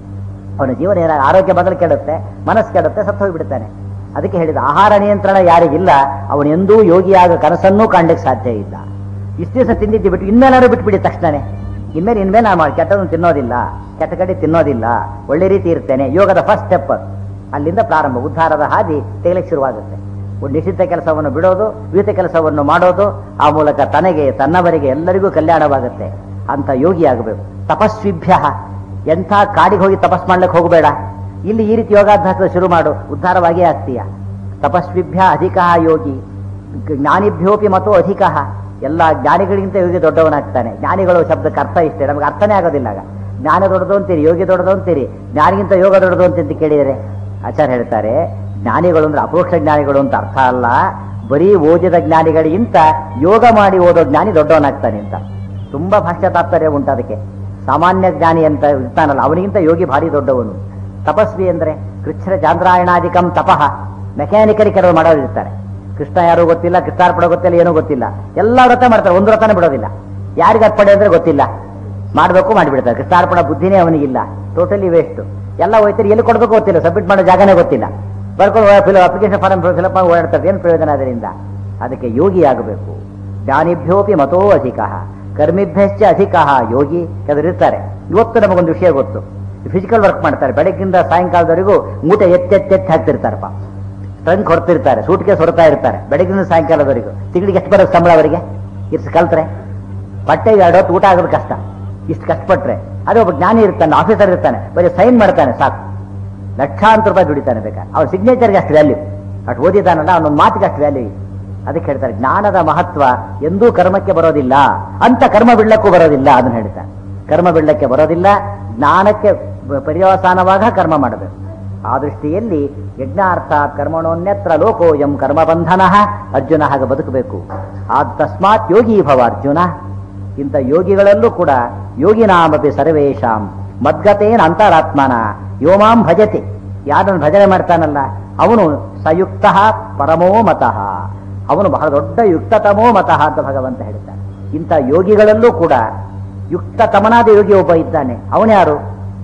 ಅವನ ಜೀವನ ಏನಾಗ ಆರೋಗ್ಯ ಬದಲು ಕೆಡುತ್ತೆ ಮನಸ್ಸು ಕೆಡುತ್ತೆ ಸತ್ತು ಹೋಗಿಬಿಡ್ತಾನೆ ಅದಕ್ಕೆ ಹೇಳಿದ ಆಹಾರ ನಿಯಂತ್ರಣ ಯಾರಿಗಿಲ್ಲ ಅವನು ಎಂದೂ ಯೋಗಿಯಾಗ ಕನಸನ್ನೂ ಕಾಣ್ಲಿಕ್ಕೆ ಸಾಧ್ಯ ಇಲ್ಲ ಇಷ್ಟು ದಿವಸ ತಿಂದಿದ್ದು ಬಿಟ್ಟು ಇನ್ಮೇಲಾದ್ರೂ ಬಿಟ್ಬಿಡಿ ತಕ್ಷಣನೇ ಇನ್ಮೇಲೆ ಇನ್ಮೇಲೆ ನಾನು ಮಾಡಿ ಕೆಟ್ಟದನ್ನು ತಿನ್ನೋದಿಲ್ಲ ಕೆಟ್ಟ ಕಡೆ ತಿನ್ನೋದಿಲ್ಲ ಒಳ್ಳೆ ರೀತಿ ಇರ್ತೇನೆ ಯೋಗದ ಫಸ್ಟ್ ಸ್ಟೆಪ್ ಅಲ್ಲಿಂದ ಪ್ರಾರಂಭ ಉದ್ಧಾರದ ಹಾದಿ ತೆಗಲಿಕ್ಕೆ ಶುರುವಾಗುತ್ತೆ ಒಂದು ನಿಷಿದ್ಧ ಕೆಲಸವನ್ನು ಬಿಡೋದು ವಿಹಿತ ಕೆಲಸವನ್ನು ಮಾಡೋದು ಆ ಮೂಲಕ ತನಗೆ ತನ್ನವರಿಗೆ ಎಲ್ಲರಿಗೂ ಕಲ್ಯಾಣವಾಗುತ್ತೆ ಅಂತ ಯೋಗಿ ಆಗಬೇಕು ತಪಸ್ವಿಭ್ಯ ಎಂಥ ಕಾಡಿಗೆ ಹೋಗಿ ತಪಸ್ ಮಾಡ್ಲಿಕ್ಕೆ ಹೋಗಬೇಡ ಇಲ್ಲಿ ಈ ರೀತಿ ಯೋಗಾಭ್ಯಾಸ ಶುರು ಮಾಡು ಉದ್ಧಾರವಾಗಿಯೇ ಆಗ್ತೀಯ ತಪಸ್ವಿಭ್ಯ ಅಧಿಕ ಯೋಗಿ ಜ್ಞಾನಿಭ್ಯೋಪಿ ಮತ್ತು ಅಧಿಕ ಎಲ್ಲ ಜ್ಞಾನಿಗಳಿಗಿಂತ ಯೋಗಿ ದೊಡ್ಡವನಾಗ್ತಾನೆ ಜ್ಞಾನಿಗಳು ಶಬ್ದಕ್ಕೆ ಅರ್ಥ ಇಷ್ಟೇ ನಮಗೆ ಅರ್ಥನೇ ಆಗೋದಿಲ್ಲ ಆಗ ಜ್ಞಾನ ದೊಡ್ಡದು ಅಂತೀರಿ ಯೋಗಿ ದೊಡ್ಡದು ಅಂತೀರಿ ಜ್ಞಾನಿಗಿಂತ ಯೋಗ ದೊಡ್ಡದು ಅಂತ ಕೇಳಿದರೆ ಆಚಾರ್ಯ ಹೇಳ್ತಾರೆ ಜ್ಞಾನಿಗಳು ಅಂದ್ರೆ ಅಪರೋಕ್ಷ ಜ್ಞಾನಿಗಳು ಅಂತ ಅರ್ಥ ಅಲ್ಲ ಬರೀ ಓದಿದ ಜ್ಞಾನಿಗಳಿಗಿಂತ ಯೋಗ ಮಾಡಿ ಓದೋ ಜ್ಞಾನಿ ದೊಡ್ಡವನಾಗ್ತಾನೆ ಅಂತ ತುಂಬಾ ಭಾಷ್ಯ ತಾತ್ಪರ್ಯ ಉಂಟು ಅದಕ್ಕೆ ಸಾಮಾನ್ಯ ಜ್ಞಾನಿ ಅಂತ ಇರ್ತಾನಲ್ಲ ಅವನಿಗಿಂತ ಯೋಗಿ ಭಾರಿ ದೊಡ್ಡವನು ತಪಸ್ವಿ ಅಂದ್ರೆ ಕೃಚ್ಛ್ರ ಚಾಂದ್ರಾಯಣಾಧಿಕಂ ತಪಃ ಮೆಕ್ಯಾನಿಕಲಿ ಕೆಲವರು ಮಾಡೋರು ಇರ್ತಾರೆ ಕೃಷ್ಣ ಯಾರು ಗೊತ್ತಿಲ್ಲ ಕೃಷ್ಣಾರ್ಪಣ ಗೊತ್ತಿಲ್ಲ ಏನೂ ಗೊತ್ತಿಲ್ಲ ಎಲ್ಲ ವ್ರತ ಮಾಡ್ತಾರೆ ಒಂದು ವ್ರತನೇ ಬಿಡೋದಿಲ್ಲ ಯಾರಿಗೆ ಅರ್ಪಣೆ ಅಂದ್ರೆ ಗೊತ್ತಿಲ್ಲ ಮಾಡಬೇಕು ಮಾಡಿಬಿಡ್ತಾರೆ ಕೃಷ್ಣಾರ್ಪಣ ಬುದ್ಧಿನೇ ಅವನಿಗಿಲ್ಲ ಟೋಟಲಿ ವೇಸ್ಟ್ ಎಲ್ಲ ಹೋಯ್ತಾರೆ ಎಲ್ಲಿ ಕೊಡಬೇಕು ಗೊತ್ತಿಲ್ಲ ಸಬ್ಮಿಟ್ ಮಾಡೋ ಜಾಗನೇ ಗೊತ್ತಿಲ್ಲ ಬರ್ಕೊಂಡು ಅಪ್ಲಿಕೇಶನ್ ಫಾರ್ಮ್ ಫಿಲಪ್ ಮಾಡಿ ಓಡಾಡ್ತಾರೆ ಏನು ಪ್ರಯೋಜನ ಅದರಿಂದ ಅದಕ್ಕೆ ಯೋಗಿ ಆಗಬೇಕು ಜ್ಞಾನಿಭ್ಯೋಪಿ ಮತೋ ಅಧಿಕ ಕರ್ಮಿಭ್ಯಶ್ಚ ಅಧಿಕ ಯೋಗಿ ಕೆಲವರು ಇರ್ತಾರೆ ಇವತ್ತು ನಮಗೊಂದು ವಿಷಯ ಗೊತ್ತು ಫಿಸಿಕಲ್ ವರ್ಕ್ ಮಾಡ್ತಾರೆ ಬೆಳಗ್ಗಿಂದ ಸಾಯಂಕಾಲದವರೆಗೂ ಮೂಟೆ ಎತ್ತೆತ್ತೆತ್ತಿ ಹಾಕ್ತಿರ್ತಾರಪ್ಪ ಟ್ರಂಕ್ ಹೊರ್ತಿರ್ತಾರೆ ಸೂಟ್ ಕೇಸ್ ಹೊರತಾ ಇರ್ತಾರೆ ಬೆಳಗ್ಗಿಂದ ಸಾಯಂಕಾಲದವರೆಗೂ ತಿಂಗಳಿಗೆ ಎಷ್ಟು ಬರೋದು ಸಂಬಳ ಅವರಿಗೆ ಇಷ್ಟು ಕಲ್ತ್ರೆ ಬಟ್ಟೆಗೆ ಎರಡು ಹೊತ್ತು ಊಟ ಆಗೋದು ಕಷ್ಟ ಇಷ್ಟು ಕಷ್ಟಪಟ್ರೆ ಅದೇ ಒಬ್ಬ ಜ್ಞಾನಿ ಇರ್ತಾನೆ ಆಫೀಸರ್ ಇರ್ತಾನೆ ಬರೀ ಸೈನ್ ಮಾಡ್ತಾನೆ ಸಾಕು ಲಕ್ಷಾಂತರ ರೂಪಾಯಿ ದುಡಿತಾನೆ ಬೇಕಾದ್ರೆ ಅವ್ರ ಸಿಗ್ನೇಚರ್ಗೆ ಅಷ್ಟು ವ್ಯಾಲ್ಯೂ ಅಷ್ಟು ಓದಿದ್ದಾನಲ್ಲ ಅವನೊಂದು ಮಾತಿಗೆ ಅಷ್ಟು ವ್ಯಾಲ್ಯೂ ಅದಕ್ಕೆ ಹೇಳ್ತಾರೆ ಜ್ಞಾನದ ಮಹತ್ವ ಎಂದೂ ಕರ್ಮಕ್ಕೆ ಬರೋದಿಲ್ಲ ಅಂತ ಕರ್ಮ ಬಿಡ್ಲಕ್ಕೂ ಬರೋದಿಲ್ಲ ಅದನ್ನ ಹೇಳ್ತಾರೆ ಕರ್ಮ ಬಿಡ್ಲಕ್ಕೆ ಬರೋದಿಲ್ಲ ಜ್ಞಾನಕ್ಕೆ ಪರ್ಯವಸಾನವಾಗ ಕರ್ಮ ಮಾಡಬೇಕು ಆ ದೃಷ್ಟಿಯಲ್ಲಿ ಯಜ್ಞಾರ್ಥ ಕರ್ಮಣೋನ್ಯತ್ರ ಲೋಕೋಯಂ ಕರ್ಮಬಂಧನ ಅರ್ಜುನ ಹಾಗೆ ಬದುಕಬೇಕು ಆ ತಸ್ಮಾತ್ ಯೋಗಿ ಭವ ಅರ್ಜುನ ಇಂಥ ಯೋಗಿಗಳಲ್ಲೂ ಕೂಡ ಯೋಗಿನಾಮಪಿ ಸರ್ವೇಶಾಂ ಮದ್ಗತೇನ ಅಂತರಾತ್ಮನ ಯೋಮಾಂ ಭಜತೆ ಯಾರನ್ನು ಭಜನೆ ಮಾಡ್ತಾನಲ್ಲ ಅವನು ಸಯುಕ್ತ ಪರಮೋ ಮತಃ ಅವನು ಬಹಳ ದೊಡ್ಡ ಯುಕ್ತತಮೋ ಮತಃ ಅಂತ ಭಗವಂತ ಹೇಳ್ತಾನೆ ಇಂಥ ಯೋಗಿಗಳಲ್ಲೂ ಕೂಡ ಯುಕ್ತತಮನಾದ ಯೋಗಿ ಒಬ್ಬ ಇದ್ದಾನೆ ಅವನ್ಯಾರು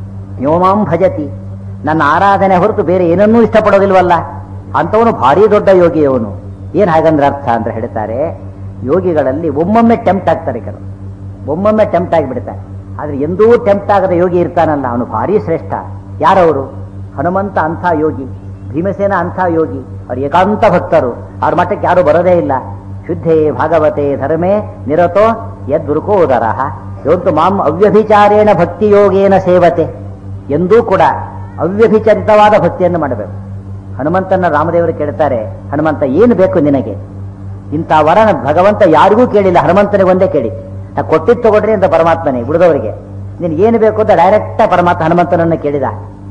ಯೋಮಾಂ ಭಜತಿ ನನ್ನ ಆರಾಧನೆ ಹೊರತು ಬೇರೆ ಏನನ್ನೂ ಇಷ್ಟಪಡೋದಿಲ್ವಲ್ಲ ಅಂತವನು ಭಾರಿ ದೊಡ್ಡ ಯೋಗಿ ಅವನು ಏನ್ ಹಾಗಂದ್ರೆ ಅರ್ಥ ಅಂತ ಹೇಳ್ತಾರೆ ಯೋಗಿಗಳಲ್ಲಿ ಒಮ್ಮೊಮ್ಮೆ ಟೆಂಪ್ಟ್ ಆಗ್ತಾರೆ ಕೆಲವು ಒಮ್ಮೊಮ್ಮೆ ಟೆಂಪ್ಟ್ ಆಗಿಬಿಡ್ತಾರೆ ಆದ್ರೆ ಎಂದೂ ಟೆಂಪ್ಟ್ ಆಗದ ಯೋಗಿ ಇರ್ತಾನಲ್ಲ ಅವನು ಭಾರಿ ಶ್ರೇಷ್ಠ ಯಾರವರು ಹನುಮಂತ ಅಂಥ ಯೋಗಿ ಭೀಮಸೇನ ಅಂಥ ಯೋಗಿ ಅವ್ರು ಏಕಾಂತ ಭಕ್ತರು ಅವ್ರ ಮಟ್ಟಕ್ಕೆ ಯಾರು ಬರೋದೇ ಇಲ್ಲ ಶುದ್ಧೇ ಭಾಗವತೆ ಧರ್ಮೇ ನಿರತೋ ಯದ್ದುರುಕೋದರ ಇವತ್ತು ಮಾಂ ಅವ್ಯಭಿಚಾರೇಣ ಭಕ್ತಿಯೋಗೇನ ಸೇವತೆ ಎಂದೂ ಕೂಡ ಅವ್ಯಭಿಚರಿತವಾದ ಭಕ್ತಿಯನ್ನು ಮಾಡಬೇಕು ಹನುಮಂತನ ರಾಮದೇವರು ಕೇಳ್ತಾರೆ ಹನುಮಂತ ಏನು ಬೇಕು ನಿನಗೆ ಇಂಥ ವರನ ಭಗವಂತ ಯಾರಿಗೂ ಕೇಳಿಲ್ಲ ಹನುಮಂತನಿಗೆ ಒಂದೇ ಕೇಳಿ ನಾ ಕೊಟ್ಟಿದ್ದು ತಗೊಡ್ರಿ ಅಂತ ಪರಮಾತ್ಮನೇ ಬಿಡದವರಿಗೆ ನಿನ್ಗೆ ಏನು ಬೇಕು ಅಂತ ಡೈರೆಕ್ಟ್ ಪರಮಾತ್ಮ ಹನುಮಂತನನ್ನು ಕೇಳಿದ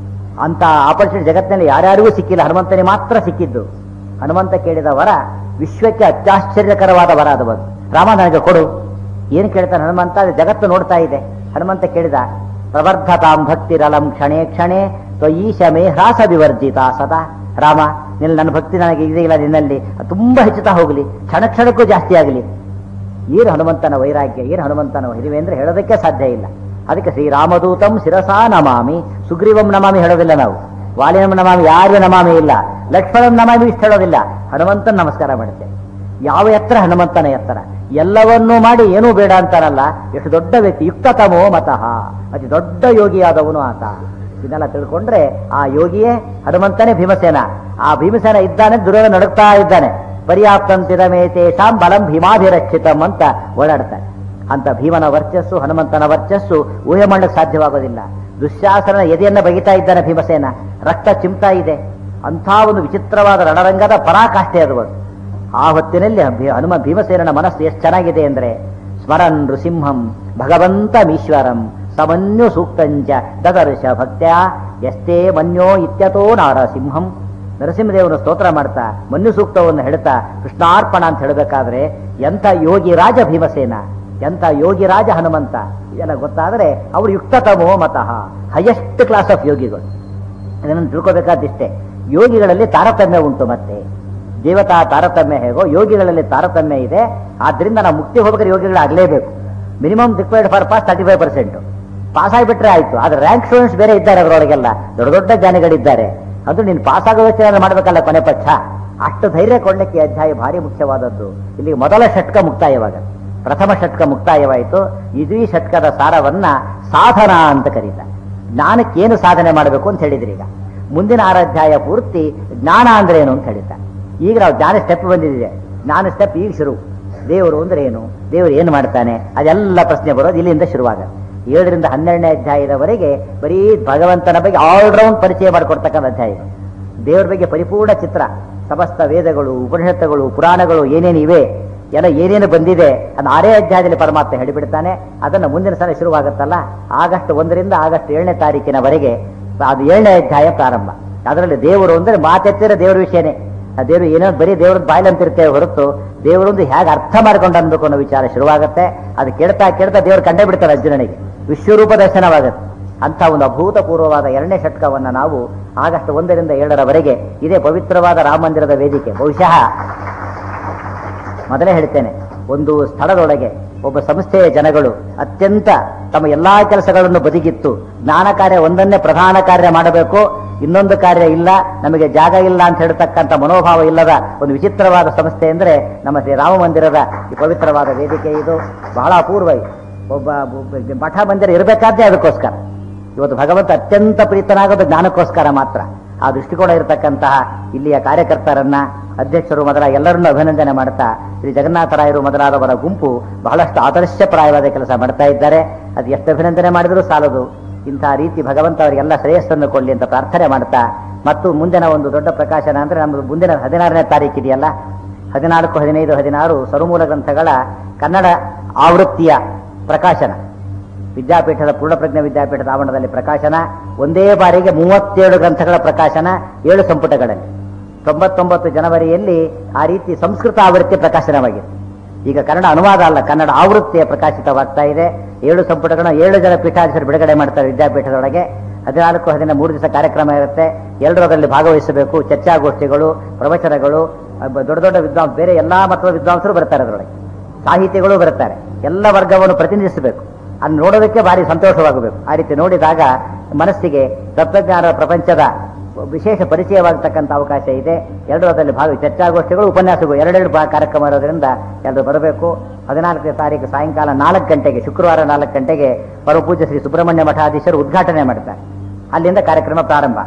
ಅಂತ ಆಪರ್ಚುನಿಟಿ ಜಗತ್ತಿನಲ್ಲಿ ಯಾರ್ಯಾರಿಗೂ ಸಿಕ್ಕಿಲ್ಲ ಹನುಮಂತನಿಗೆ ಮಾತ್ರ ಸಿಕ್ಕಿದ್ದು ಹನುಮಂತ ಕೇಳಿದ ವರ ವಿಶ್ವಕ್ಕೆ ಅತ್ಯಾಶ್ಚರ್ಯಕರವಾದ ವರ ಅದು ಬಂದು ರಾಮ ನನಗೆ ಕೊಡು ಏನು ಕೇಳ್ತಾನೆ ಹನುಮಂತ ಅದು ಜಗತ್ತು ನೋಡ್ತಾ ಇದೆ ಹನುಮಂತ ಕೇಳಿದ ಪ್ರವರ್ಧತಾಂ ಭಕ್ತಿರಲಂ ಕ್ಷಣೇ ಕ್ಷಣೇ ತ್ವಯೀಶ ಮೇ ಹ್ರಾಸ ವಿವರ್ಜಿತ ಸದಾ ರಾಮ ನಿನ್ನ ನನ್ನ ಭಕ್ತಿ ನನಗೆ ಇದೆಯಿಲ್ಲ ನಿನ್ನಲ್ಲಿ ಅದು ತುಂಬಾ ಹೆಚ್ಚುತ್ತಾ ಹೋಗಲಿ ಕ್ಷಣ ಕ್ಷಣಕ್ಕೂ ಜಾಸ್ತಿ ಆಗಲಿ ಏನು ಹನುಮಂತನ ವೈರಾಗ್ಯ ಏನು ಹನುಮಂತನ ಹಿರಿವೆ ಅಂದ್ರೆ ಹೇಳೋದಕ್ಕೆ ಸಾಧ್ಯ ಇಲ್ಲ ಅದಕ್ಕೆ ಶ್ರೀರಾಮದೂತಂ ಶಿರಸಾ ನಮಾಮಿ ಸುಗ್ರೀವಂ ನಮಾಮಿ ಹೇಳೋದಿಲ್ಲ ನಾವು ವಾಲಿನಂ ನಮಾಮಿ ಯಾರಿಗೂ ನಮಾಮಿ ಇಲ್ಲ ಲಕ್ಷ್ಮಣಂ ನಮಾಮಿ ಇಷ್ಟ ಹೇಳೋದಿಲ್ಲ ಹನುಮಂತನ ನಮಸ್ಕಾರ ಮಾಡುತ್ತೆ ಯಾವ ಎತ್ತರ ಹನುಮಂತನ ಎತ್ತರ ಎಲ್ಲವನ್ನೂ ಮಾಡಿ ಏನೂ ಬೇಡ ಅಂತಾರಲ್ಲ ಎಷ್ಟು ದೊಡ್ಡ ವ್ಯಕ್ತಿ ಯುಕ್ತತಮೋ ಮತಃ ಅತಿ ದೊಡ್ಡ ಯೋಗಿಯಾದವನು ಆತ ಇದನ್ನೆಲ್ಲ ತಿಳ್ಕೊಂಡ್ರೆ ಆ ಯೋಗಿಯೇ ಹನುಮಂತನೇ ಭೀಮಸೇನ ಆ ಭೀಮಸೇನ ಇದ್ದಾನೆ ದುರ್ಯೋಧನ ನಡುಕ್ತಾ ಇದ್ದಾನೆ ಪರ್ಯಾಪ್ತಂತಿರಮೇ ತೇಷಾಂ ಬಲಂ ಭೀಮಾಭಿರಕ್ಷಿತಂ ಅಂತ ಓಡಾಡ್ತಾನೆ ಅಂತ ಭೀಮನ ವರ್ಚಸ್ಸು ಹನುಮಂತನ ವರ್ಚಸ್ಸು ಊಹೆ ಮಾಡಕ್ಕೆ ಸಾಧ್ಯವಾಗೋದಿಲ್ಲ ದುಶ್ಯಾಸನ ಎದೆಯನ್ನ ಬಗಿತಾ ಇದ್ದಾನೆ ಭೀಮಸೇನ ರಕ್ತ ಚಿಮ್ತಾ ಇದೆ ಅಂಥ ಒಂದು ವಿಚಿತ್ರವಾದ ರಣರಂಗದ ಪರಾಕಾಷ್ಠೆ ಅದು ಅದು. ಆ ಹೊತ್ತಿನಲ್ಲಿ ಭೀ- ಹನುಮ ಭೀಮಸೇನನ ಮನಸ್ಸು ಎಷ್ಟು ಚೆನ್ನಾಗಿದೆ ಅಂದ್ರೆ ಸ್ಮರನ್ ನೃಸಿಂಹಂ ಭಗವಂತಮೀಶ್ವರಂ ಸಮನ್ಯು ಸೂಕ್ತಂಚ ದದರ್ಶ ಭಕ್ತ್ಯ ಎಷ್ಟೇ ಮನ್ಯೋ ಇತ್ಯತೋ ನಾರಸಿಂಹಂ ನರಸಿಂಹದೇವನು ಸ್ತೋತ್ರ ಮಾಡ್ತಾ ಮನ್ಯು ಸೂಕ್ತವನ್ನು ಹೇಳ್ತಾ ಕೃಷ್ಣಾರ್ಪಣ ಅಂತ ಹೇಳಬೇಕಾದ್ರೆ ಎಂಥ ಯೋಗಿ ರಾಜ ಭೀಮಸೇನ ಎಂಥ ಯೋಗಿ ರಾಜ ಹನುಮಂತ ಇದೆಲ್ಲ ಗೊತ್ತಾದರೆ ಅವರು ಯುಕ್ತತಮೋ ಮತಃ ಹೈಯೆಸ್ಟ್ ಕ್ಲಾಸ್ ಆಫ್ ಯೋಗಿಗಳು ಇದನ್ನು ತಿಳ್ಕೋಬೇಕಾದಿಷ್ಟೇ ಯೋಗಿಗಳಲ್ಲಿ ತಾರತಮ್ಯ ಉಂಟು ಮತ್ತೆ ದೇವತಾ ತಾರತಮ್ಯ ಹೇಗೋ ಯೋಗಿಗಳಲ್ಲಿ ತಾರತಮ್ಯ ಇದೆ ಆದ್ರಿಂದ ನಾವು ಮುಕ್ತಿ ಹೋಗ್ಬೇಕಾದ್ರೆ ಯೋಗಿಗಳಾಗಲೇಬೇಕು minimum required for pass thirty five percent pass ಆಗಿಬಿಟ್ರೆ ಆಯ್ತು ಆದ್ರೆ ರ್ಯಾಂಕ್ ಸ್ಟೂಡೆಂಟ್ಸ್ ಬೇರೆ ಇದ್ದಾರೆ ಅದರೊಳಗೆಲ್ಲ ದೊಡ್ಡ ದೊಡ್ಡ ಜ್ಞಾನಿಗಳಿದ್ದಾರೆ ಅದು ನೀನು ಪಾಸ್ ಆಗೋ ಯೋಚನೆ ಮಾಡಬೇಕಲ್ಲ ಕೊನೆ ಪಕ್ಷ ಅಷ್ಟು ಧೈರ್ಯ ಕೊಡ್ಲಿಕ್ಕೆ ಈ ಅಧ್ಯಾಯ ಭಾರಿ ಮುಖ್ಯವಾದದ್ದು ಇಲ್ಲಿ ಮೊದಲ ಷಟ್ಕ ಮುಕ್ತಾಯವಾಗ ಪ್ರಥಮ ಷಟ್ಕ ಮುಕ್ತಾಯವಾಯಿತು ಇಡೀ ಷಟ್ಕದ ಸಾರವನ್ನ ಸಾಧನ ಅಂತ ಕರೀತಾರೆ ಜ್ಞಾನಕ್ಕೇನು ಸಾಧನೆ ಮಾಡಬೇಕು ಅಂತ ಹೇಳಿದ್ರಿ ಈಗ ಮುಂದಿನ ಆರಾಧ್ಯಾಯ ಪೂರ್ತಿ ಜ್ಞಾನ ಅಂದ್ರೆ ಏನು ಅಂತ ಹೇಳಿದ್ದಾರೆ ಈಗ ನಾವು ಜ್ಞಾನ ಸ್ಟೆಪ್ ಬಂದಿದೆ ಜ್ಞಾನ ಸ್ಟೆಪ್ ಈಗ ಶುರು ದೇವರು ಅಂದ್ರೆ ಏನು ದೇವರು ಏನು ಮಾಡ್ತಾನೆ ಅದೆಲ್ಲ ಪ್ರಶ್ನೆ ಬರೋದು ಇಲ್ಲಿಂದ ಶುರುವಾಗುತ್ತೆ ಏಳರಿಂದ ಹನ್ನೆರಡನೇ ಅಧ್ಯಾಯದವರೆಗೆ ಬರೀ ಭಗವಂತನ ಬಗ್ಗೆ ಆಲ್ರೌಂಡ್ ಪರಿಚಯ ಮಾಡಿಕೊಡ್ತಕ್ಕಂಥ ಅಧ್ಯಾಯ ಇದು. ದೇವರ ಬಗ್ಗೆ ಪರಿಪೂರ್ಣ ಚಿತ್ರ ಸಮಸ್ತ ವೇದಗಳು ಉಪನಿಷತ್ತುಗಳು ಪುರಾಣಗಳು ಏನೇನು ಇವೆ ಎಲ್ಲ ಏನೇನು ಬಂದಿದೆ ಅದನ್ನ ಆರೇ ಅಧ್ಯಾಯದಲ್ಲಿ ಪರಮಾತ್ಮ ಹೇಳಿಬಿಡ್ತಾನೆ ಅದನ್ನು ಮುಂದಿನ ಸಲ ಶುರುವಾಗುತ್ತಲ್ಲ ಆಗಸ್ಟ್ ಒಂದರಿಂದ ಆಗಸ್ಟ್ ಏಳನೇ ತಾರೀಕಿನವರೆಗೆ ಅದು ಏಳನೇ ಅಧ್ಯಾಯ ಪ್ರಾರಂಭ ಅದರಲ್ಲಿ ದೇವರು ಅಂದ್ರೆ ಮಾತೆತ್ತಿರ ದೇವರ ವಿಷಯನೇ ಆ ದೇವರು ಏನೋ ಬರೀ ದೇವ್ರ ಬಾಯ್ಲಂತಿರ್ತೇವೆ ಹೊರತು ದೇವರೊಂದು ಹೇಗೆ ಅರ್ಥ ಮಾಡ್ಕೊಂಡು ಅನ್ಬೇಕು ಅನ್ನೋ ವಿಚಾರ ಶುರುವಾಗುತ್ತೆ ಅದು ಕೇಳ್ತಾ ಕೇಳ್ತಾ ದೇವರು ಕಂಡೇ ಬಿಡ್ತಾರೆ ಅರ್ಜುನನಿಗೆ ವಿಶ್ವರೂಪ ದರ್ಶನವಾಗುತ್ತೆ ಅಂತ ಒಂದು ಅಭೂತಪೂರ್ವವಾದ ಎರಡನೇ ಷಟ್ಕವನ್ನು ನಾವು ಆಗಸ್ಟ್ ಒಂದರಿಂದ ಏಳರವರೆಗೆ ಇದೇ ಪವಿತ್ರವಾದ ರಾಮ ಮಂದಿರದ ವೇದಿಕೆ ಬಹುಶಃ ಮೊದಲೇ ಹೇಳ್ತೇನೆ ಒಂದು ಸ್ಥಳದೊಳಗೆ ಒಬ್ಬ ಸಂಸ್ಥೆಯ ಜನಗಳು ಅತ್ಯಂತ ತಮ್ಮ ಎಲ್ಲಾ ಕೆಲಸಗಳನ್ನು ಬದಿಗಿತ್ತು ಜ್ಞಾನ ಕಾರ್ಯ ಒಂದನ್ನೇ ಪ್ರಧಾನ ಕಾರ್ಯ ಮಾಡಬೇಕು ಇನ್ನೊಂದು ಕಾರ್ಯ ಇಲ್ಲ ನಮಗೆ ಜಾಗ ಇಲ್ಲ ಅಂತ ಹೇಳ್ತಕ್ಕಂಥ ಮನೋಭಾವ ಇಲ್ಲದ ಒಂದು ವಿಚಿತ್ರವಾದ ಸಂಸ್ಥೆ ಅಂದ್ರೆ ನಮ್ಮ ಶ್ರೀ ರಾಮ ಮಂದಿರದ ಈ ಪವಿತ್ರವಾದ ವೇದಿಕೆ ಇದು ಬಹಳ ಅಪೂರ್ವ ಇದು. ಒಬ್ಬ ಒಬ್ಬ ಮಠ ಮಂದಿರ ಇರಬೇಕಾದ್ದೇ ಅದಕ್ಕೋಸ್ಕರ ಇವತ್ತು ಭಗವಂತ ಅತ್ಯಂತ ಪ್ರೀತನಾಗೋದು ಜ್ಞಾನಕ್ಕೋಸ್ಕರ ಮಾತ್ರ ಆ ದೃಷ್ಟಿಕೋನ ಇರತಕ್ಕಂತಹ ಇಲ್ಲಿಯ ಕಾರ್ಯಕರ್ತರನ್ನ ಅಧ್ಯಕ್ಷರು ಮೊದಲಾಗಿ ಎಲ್ಲರನ್ನೂ ಅಭಿನಂದನೆ ಮಾಡ್ತಾ ಶ್ರೀ ಜಗನ್ನಾಥರಾಯರು ಮೊದಲಾದವರ ಗುಂಪು ಬಹಳಷ್ಟು ಆದರ್ಶಪ್ರಾಯವಾದ ಕೆಲಸ ಮಾಡ್ತಾ ಇದ್ದಾರೆ ಅದು ಎಷ್ಟು ಅಭಿನಂದನೆ ಮಾಡಿದರೂ ಸಾಲದು ಇಂತಹ ರೀತಿ ಭಗವಂತ ಅವರಿಗೆಲ್ಲ ಶ್ರೇಯಸ್ಸನ್ನು ಕೊಡಲಿ ಅಂತ ಪ್ರಾರ್ಥನೆ ಮಾಡ್ತಾ ಮತ್ತು ಮುಂದಿನ ಒಂದು ದೊಡ್ಡ ಪ್ರಕಾಶನ ಅಂದ್ರೆ ನಮ್ಮದು ಮುಂದಿನ ಹದಿನಾರನೇ ತಾರೀಕು ಇದೆಯಲ್ಲ ಹದಿನಾಲ್ಕು ಹದಿನೈದು ಹದಿನಾರು ಸರುಮೂಲ ಗ್ರಂಥಗಳ ಕನ್ನಡ ಆವೃತ್ತಿಯ ಪ್ರಕಾಶನ ವಿದ್ಯಾಪೀಠದ ಪೂರ್ಣಪ್ರಜ್ಞ ವಿದ್ಯಾಪೀಠದ ಆವರಣದಲ್ಲಿ ಪ್ರಕಾಶನ ಒಂದೇ ಬಾರಿಗೆ ಮೂವತ್ತೇಳು ಗ್ರಂಥಗಳ ಪ್ರಕಾಶನ ಏಳು ಸಂಪುಟಗಳಲ್ಲಿ ತೊಂಬತ್ತೊಂಬತ್ತು ಜನವರಿಯಲ್ಲಿ ಆ ರೀತಿ ಸಂಸ್ಕೃತ ಆವೃತ್ತಿ ಪ್ರಕಾಶನವಾಗಿದೆ ಈಗ ಕನ್ನಡ ಅನುವಾದ ಅಲ್ಲ ಕನ್ನಡ ಆವೃತ್ತಿಯ ಪ್ರಕಾಶಿತವಾಗ್ತಾ ಇದೆ ಏಳು ಸಂಪುಟಗಳನ್ನು ಏಳು ಜನ ಪೀಠಾಧೀಶರು ಬಿಡುಗಡೆ ಮಾಡ್ತಾರೆ ವಿದ್ಯಾಪೀಠದೊಳಗೆ ಹದಿನಾಲ್ಕು ಹದಿನ ಮೂರು ದಿವಸ ಕಾರ್ಯಕ್ರಮ ಇರುತ್ತೆ ಎಲ್ಲರೂ ಅದರಲ್ಲಿ ಭಾಗವಹಿಸಬೇಕು ಚರ್ಚಾಗೋಷ್ಠಿಗಳು ಪ್ರವಚನಗಳು ಅಬ್ಬ ದೊಡ್ಡ ದೊಡ್ಡ ವಿದ್ವಾಂಸ ಬೇರೆ ಎಲ್ಲಾ ಮತದ ವಿದ್ವಾಂಸರು ಬರ್ತಾರೆ ಅದರೊಳಗೆ ಸಾಹಿತಿಗಳು ಬರ್ತಾರೆ ಎಲ್ಲ ವರ್ಗವನ್ನು ಪ್ರತಿನಿಧಿಸಬೇಕು ಅದು ನೋಡೋದಕ್ಕೆ ಭಾರಿ ಸಂತೋಷವಾಗಬೇಕು ಆ ರೀತಿ ನೋಡಿದಾಗ ಮನಸ್ಸಿಗೆ ತತ್ವಜ್ಞಾನ ಪ್ರಪಂಚದ ವಿಶೇಷ ಪರಿಚಯವಾಗತಕ್ಕಂಥ ಅವಕಾಶ ಇದೆ ಎಲ್ಲರೂ ಅದರಲ್ಲಿ ಭಾಗ ಚರ್ಚಾಗೋಷ್ಠಿಗಳು ಉಪನ್ಯಾಸಗಳು ಎರಡೆರಡು ಬಾ ಕಾರ್ಯಕ್ರಮ ಇರೋದ್ರಿಂದ ಎಲ್ಲರೂ ಬರಬೇಕು ಹದಿನಾಲ್ಕನೇ ತಾರೀಕು ಸಾಯಂಕಾಲ ನಾಲ್ಕು ಗಂಟೆಗೆ ಶುಕ್ರವಾರ ನಾಲ್ಕು ಗಂಟೆಗೆ ಪರಮಪೂಜ್ಯ ಶ್ರೀ ಸುಬ್ರಹ್ಮಣ್ಯ ಮಠಾಧೀಶರು ಉದ್ಘಾಟನೆ ಮಾಡ್ತಾರೆ ಅಲ್ಲಿಂದ ಕಾರ್ಯಕ್ರಮ ಪ್ರಾರಂಭ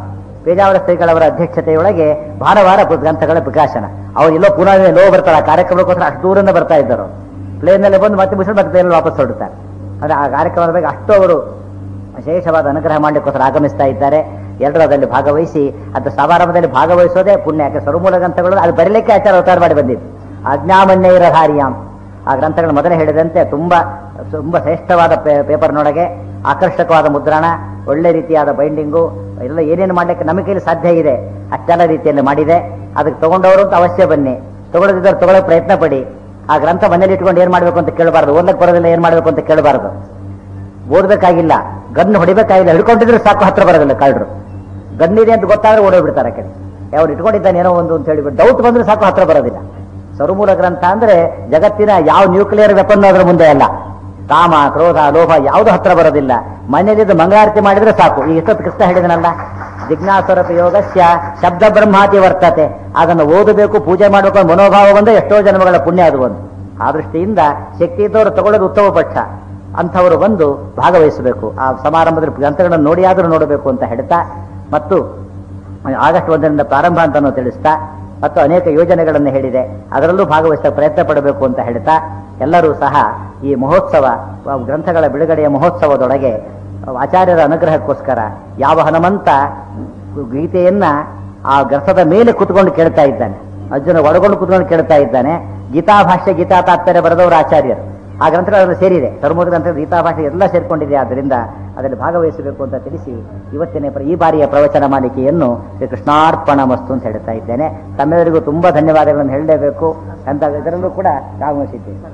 ಪೇಜಾವರ ಶ್ರೀಗಳವರ ಅಧ್ಯಕ್ಷತೆಯೊಳಗೆ ಭಾನುವಾರ ಪು- ಗ್ರಂಥಗಳ ಪ್ರಕಾಶನ ಅವ್ರು ಎಲ್ಲೋ ಪುನಃ ಲೋ ಬರ್ತಾರೆ ಆ ಕಾರ್ಯಕ್ರಮಕ್ಕೋಸ್ಕರ ಅಷ್ಟು ದೂರದಿಂದ ಬರ್ತಾ ಇದ್ದರು ಪ್ಲೇನಲ್ಲಿ ಬಂದು ಮತ್ತೆ ಮುಗಿಸಿ ಮತ್ತೆ ಪ್ಲೇನಲ್ಲಿ ವಾಪಸ್ ಹೊರಡ್ತಾರೆ ಅಂದ್ರೆ ಆ ಕಾರ್ಯಕ್ರಮದ ಬಗ್ಗೆ ಅಷ್ಟು ಅವರು ವಿಶೇಷವಾದ ಅನುಗ್ರಹ ಮಾಡಲಿಕ್ಕೋಸ್ಕರ ಆಗಮಿಸ್ತಾ ಇದ್ದಾರೆ ಎಲ್ಲರೂ ಅದರಲ್ಲಿ ಭಾಗವಹಿಸಿ ಅದು ಸಮಾರಂಭದಲ್ಲಿ ಭಾಗವಹಿಸೋದೇ ಪುಣ್ಯ ಯಾಕೆ ಸರ್ವಮೂಲ ಗ್ರಂಥಗಳು ಅದು ಬರೀಲಿಕ್ಕೆ ಆಚಾರ ಅವತಾರ ಮಾಡಿ ಬಂದಿದ್ದು ಅಜ್ಞಾಮನ್ಯ ಇರಧಾರಿಯಾಂ ಆ ಗ್ರಂಥಗಳು ಮೊದಲೇ ಹೇಳಿದಂತೆ ತುಂಬಾ ತುಂಬಾ ಶ್ರೇಷ್ಠವಾದ ಪೇ- ಪೇಪರ್ನೊಳಗೆ ಆಕರ್ಷಕವಾದ ಮುದ್ರಣ ಒಳ್ಳೆ ರೀತಿಯಾದ ಬೈಂಡಿಂಗು ಎಲ್ಲ ಏನೇನು ಮಾಡ್ಲಿಕ್ಕೆ ನಮ್ಮ ಕೈಲಿ ಸಾಧ್ಯ ಇದೆ ಅಷ್ಟೆಲ್ಲ ರೀತಿಯಲ್ಲಿ ಮಾಡಿದೆ ಅದಕ್ಕೆ ತಗೊಂಡವರು ಅಂತ ಅವಶ್ಯ ಬನ್ನಿ ತಗೊಳ್ಳದಿದ್ದವ್ರು ತಗೊಳ್ಳೋಕೆ ಪ್ರಯತ್ನ ಪಡಿ ಆ ಗ್ರಂಥ ಮನೇಲಿ ಇಟ್ಕೊಂಡು ಏನ್ ಮಾಡ್ಬೇಕು ಅಂತ ಕೇಳಬಾರ್ದು ಓದ್ಲಕ್ಕೆ ಬರೋದಿಲ್ಲ ಏನ್ ಮಾಡ್ಬೇಕು ಅಂತ ಕೇಳಬಾರ್ದು ಓದ್ಬೇಕಾಗಿಲ್ಲ ಗನ್ ಹೊಡಿಬೇಕಾಗಿಲ್ಲ ಹಿಡ್ಕೊಂಡಿದ್ರೆ ಸಾಕು ಹತ್ರ ಬರೋದಿಲ್ಲ ಕಳ್ಳರು ಗನ್ ಇದೆ ಅಂತ ಗೊತ್ತಾದ್ರೆ ಓಡೋಗ್ಬಿಡ್ತಾರೆ ಆ ಕಡೆ ಅವ್ರು ಇಟ್ಕೊಂಡಿದ್ದಾನೆ ಏನೋ ಒಂದು ಅಂತ ಹೇಳಿಬಿಟ್ಟು ಡೌಟ್ ಬಂದ್ರೆ ಸಾಕು ಹತ್ರ ಬರೋದಿಲ್ಲ ಸರ್ವಮೂಲ ಗ್ರಂಥ ಅಂದ್ರೆ ಜಗತ್ತಿನ ಯಾವ ನ್ಯೂಕ್ಲಿಯರ್ ವೆಪನ್ ಅದರ ಮುಂದೆ ಅಲ್ಲ ಕಾಮ ಕ್ರೋಧ ಲೋಭ ಯಾವುದು ಹತ್ರ ಬರೋದಿಲ್ಲ ಮನೆಯಲ್ಲಿದ್ದು ಮಂಗಳಾರತಿ ಮಾಡಿದ್ರೆ ಸಾಕು ಈ ಎಷ್ಟೊತ್ತು ಕೃಷ್ಣ ಹೇಳಿದನಲ್ಲ ಜಿಜ್ಞಾಸುರಪ ಯೋಗಸ್ಯ ಶಬ್ದ ಬ್ರಹ್ಮಾತಿ ವರ್ತತೆ ಅದನ್ನು ಓದಬೇಕು ಪೂಜೆ ಮಾಡಬೇಕು ಅನ್ನೋ ಮನೋಭಾವ ಬಂದ್ರೆ ಎಷ್ಟೋ ಜನ್ಮಗಳ ಪುಣ್ಯ ಅದು ಒಂದು ಆ ದೃಷ್ಟಿಯಿಂದ ಶಕ್ತಿ ಇದ್ದವರು ತಗೊಳ್ಳೋದು ಉತ್ತಮ ಪಕ್ಷ ಅಂಥವರು ಬಂದು ಭಾಗವಹಿಸಬೇಕು ಆ ಸಮಾರಂಭದ ಗ್ರಂಥಗಳನ್ನು ನೋಡಿಯಾದರೂ ನೋಡಬೇಕು ಅಂತ ಹೇಳ್ತಾ ಮತ್ತು ಆಗಸ್ಟ್ ಒಂದರಿಂದ ಪ್ರಾರಂಭ ಅಂತ ತಿಳಿಸ್ತಾ ಮತ್ತು ಅನೇಕ ಯೋಜನೆಗಳನ್ನು ಹೇಳಿದೆ ಅದರಲ್ಲೂ ಭಾಗವಹಿಸ ಪ್ರಯತ್ನ ಪಡಬೇಕು ಅಂತ ಹೇಳ್ತಾ ಎಲ್ಲರೂ ಸಹ ಈ ಮಹೋತ್ಸವ ಆ ಗ್ರಂಥಗಳ ಬಿಡುಗಡೆಯ ಮಹೋತ್ಸವದೊಳಗೆ ಆಚಾರ್ಯರ ಅನುಗ್ರಹಕ್ಕೋಸ್ಕರ ಯಾವ ಹನುಮಂತ ಗೀತೆಯನ್ನ ಆ ಗ್ರಂಥದ ಮೇಲೆ ಕುತ್ಕೊಂಡು ಕೇಳ್ತಾ ಇದ್ದಾನೆ ಅರ್ಜುನ ಒಳಗೊಂಡು ಕುತ್ಕೊಂಡು ಕೇಳ್ತಾ ಇದ್ದಾನೆ ಗೀತಾ ಭಾಷ್ಯ ಗೀತಾ ತಾತ್ಪರ್ಯ ಬರೆದವರು ಆಚಾರ್ಯರು ಆ ಗ್ರಂಥಗಳಲ್ಲಿ ಸೇರಿದೆ ಧರ್ಮದ ಗ್ರಂಥ ಗೀತಾ ಭಾಷೆ ಎಲ್ಲ ಸೇರ್ಕೊಂಡಿದೆ ಆದ್ದರಿಂದ ಅದರಲ್ಲಿ ಭಾಗವಹಿಸಬೇಕು ಅಂತ ತಿಳಿಸಿ ಇವತ್ತಿನ ಪ್ರ- ಈ ಬಾರಿಯ ಪ್ರವಚನ ಮಾಲಿಕೆಯನ್ನು ಶ್ರೀ ಕೃಷ್ಣಾರ್ಪಣ ಮಸ್ತು ಅಂತ ಹೇಳ್ತಾ ಇದ್ದೇನೆ ತಮ್ಮೆಲ್ಲರಿಗೂ ತುಂಬಾ ಧನ್ಯವಾದಗಳನ್ನು ಹೇಳಲೇಬೇಕು ಅಂತ ಇದರಲ್ಲೂ ಕೂಡ ಆಗಮಿಸಿದ್ದೇನೆ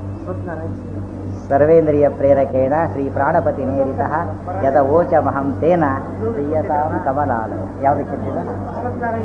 ಸರ್ವೇಂದ್ರಿಯ ಪ್ರೇರಕೇಣ ಶ್ರೀ ಪ್ರಾಣಪತಿ ನೇರಿತ ಯದ ಓಚ ಮಹಂ ತೇನ ಪ್ರಿಯತಾಂ ಕಮಲಾಲಯ ಯಾವುದಕ್ಕೆ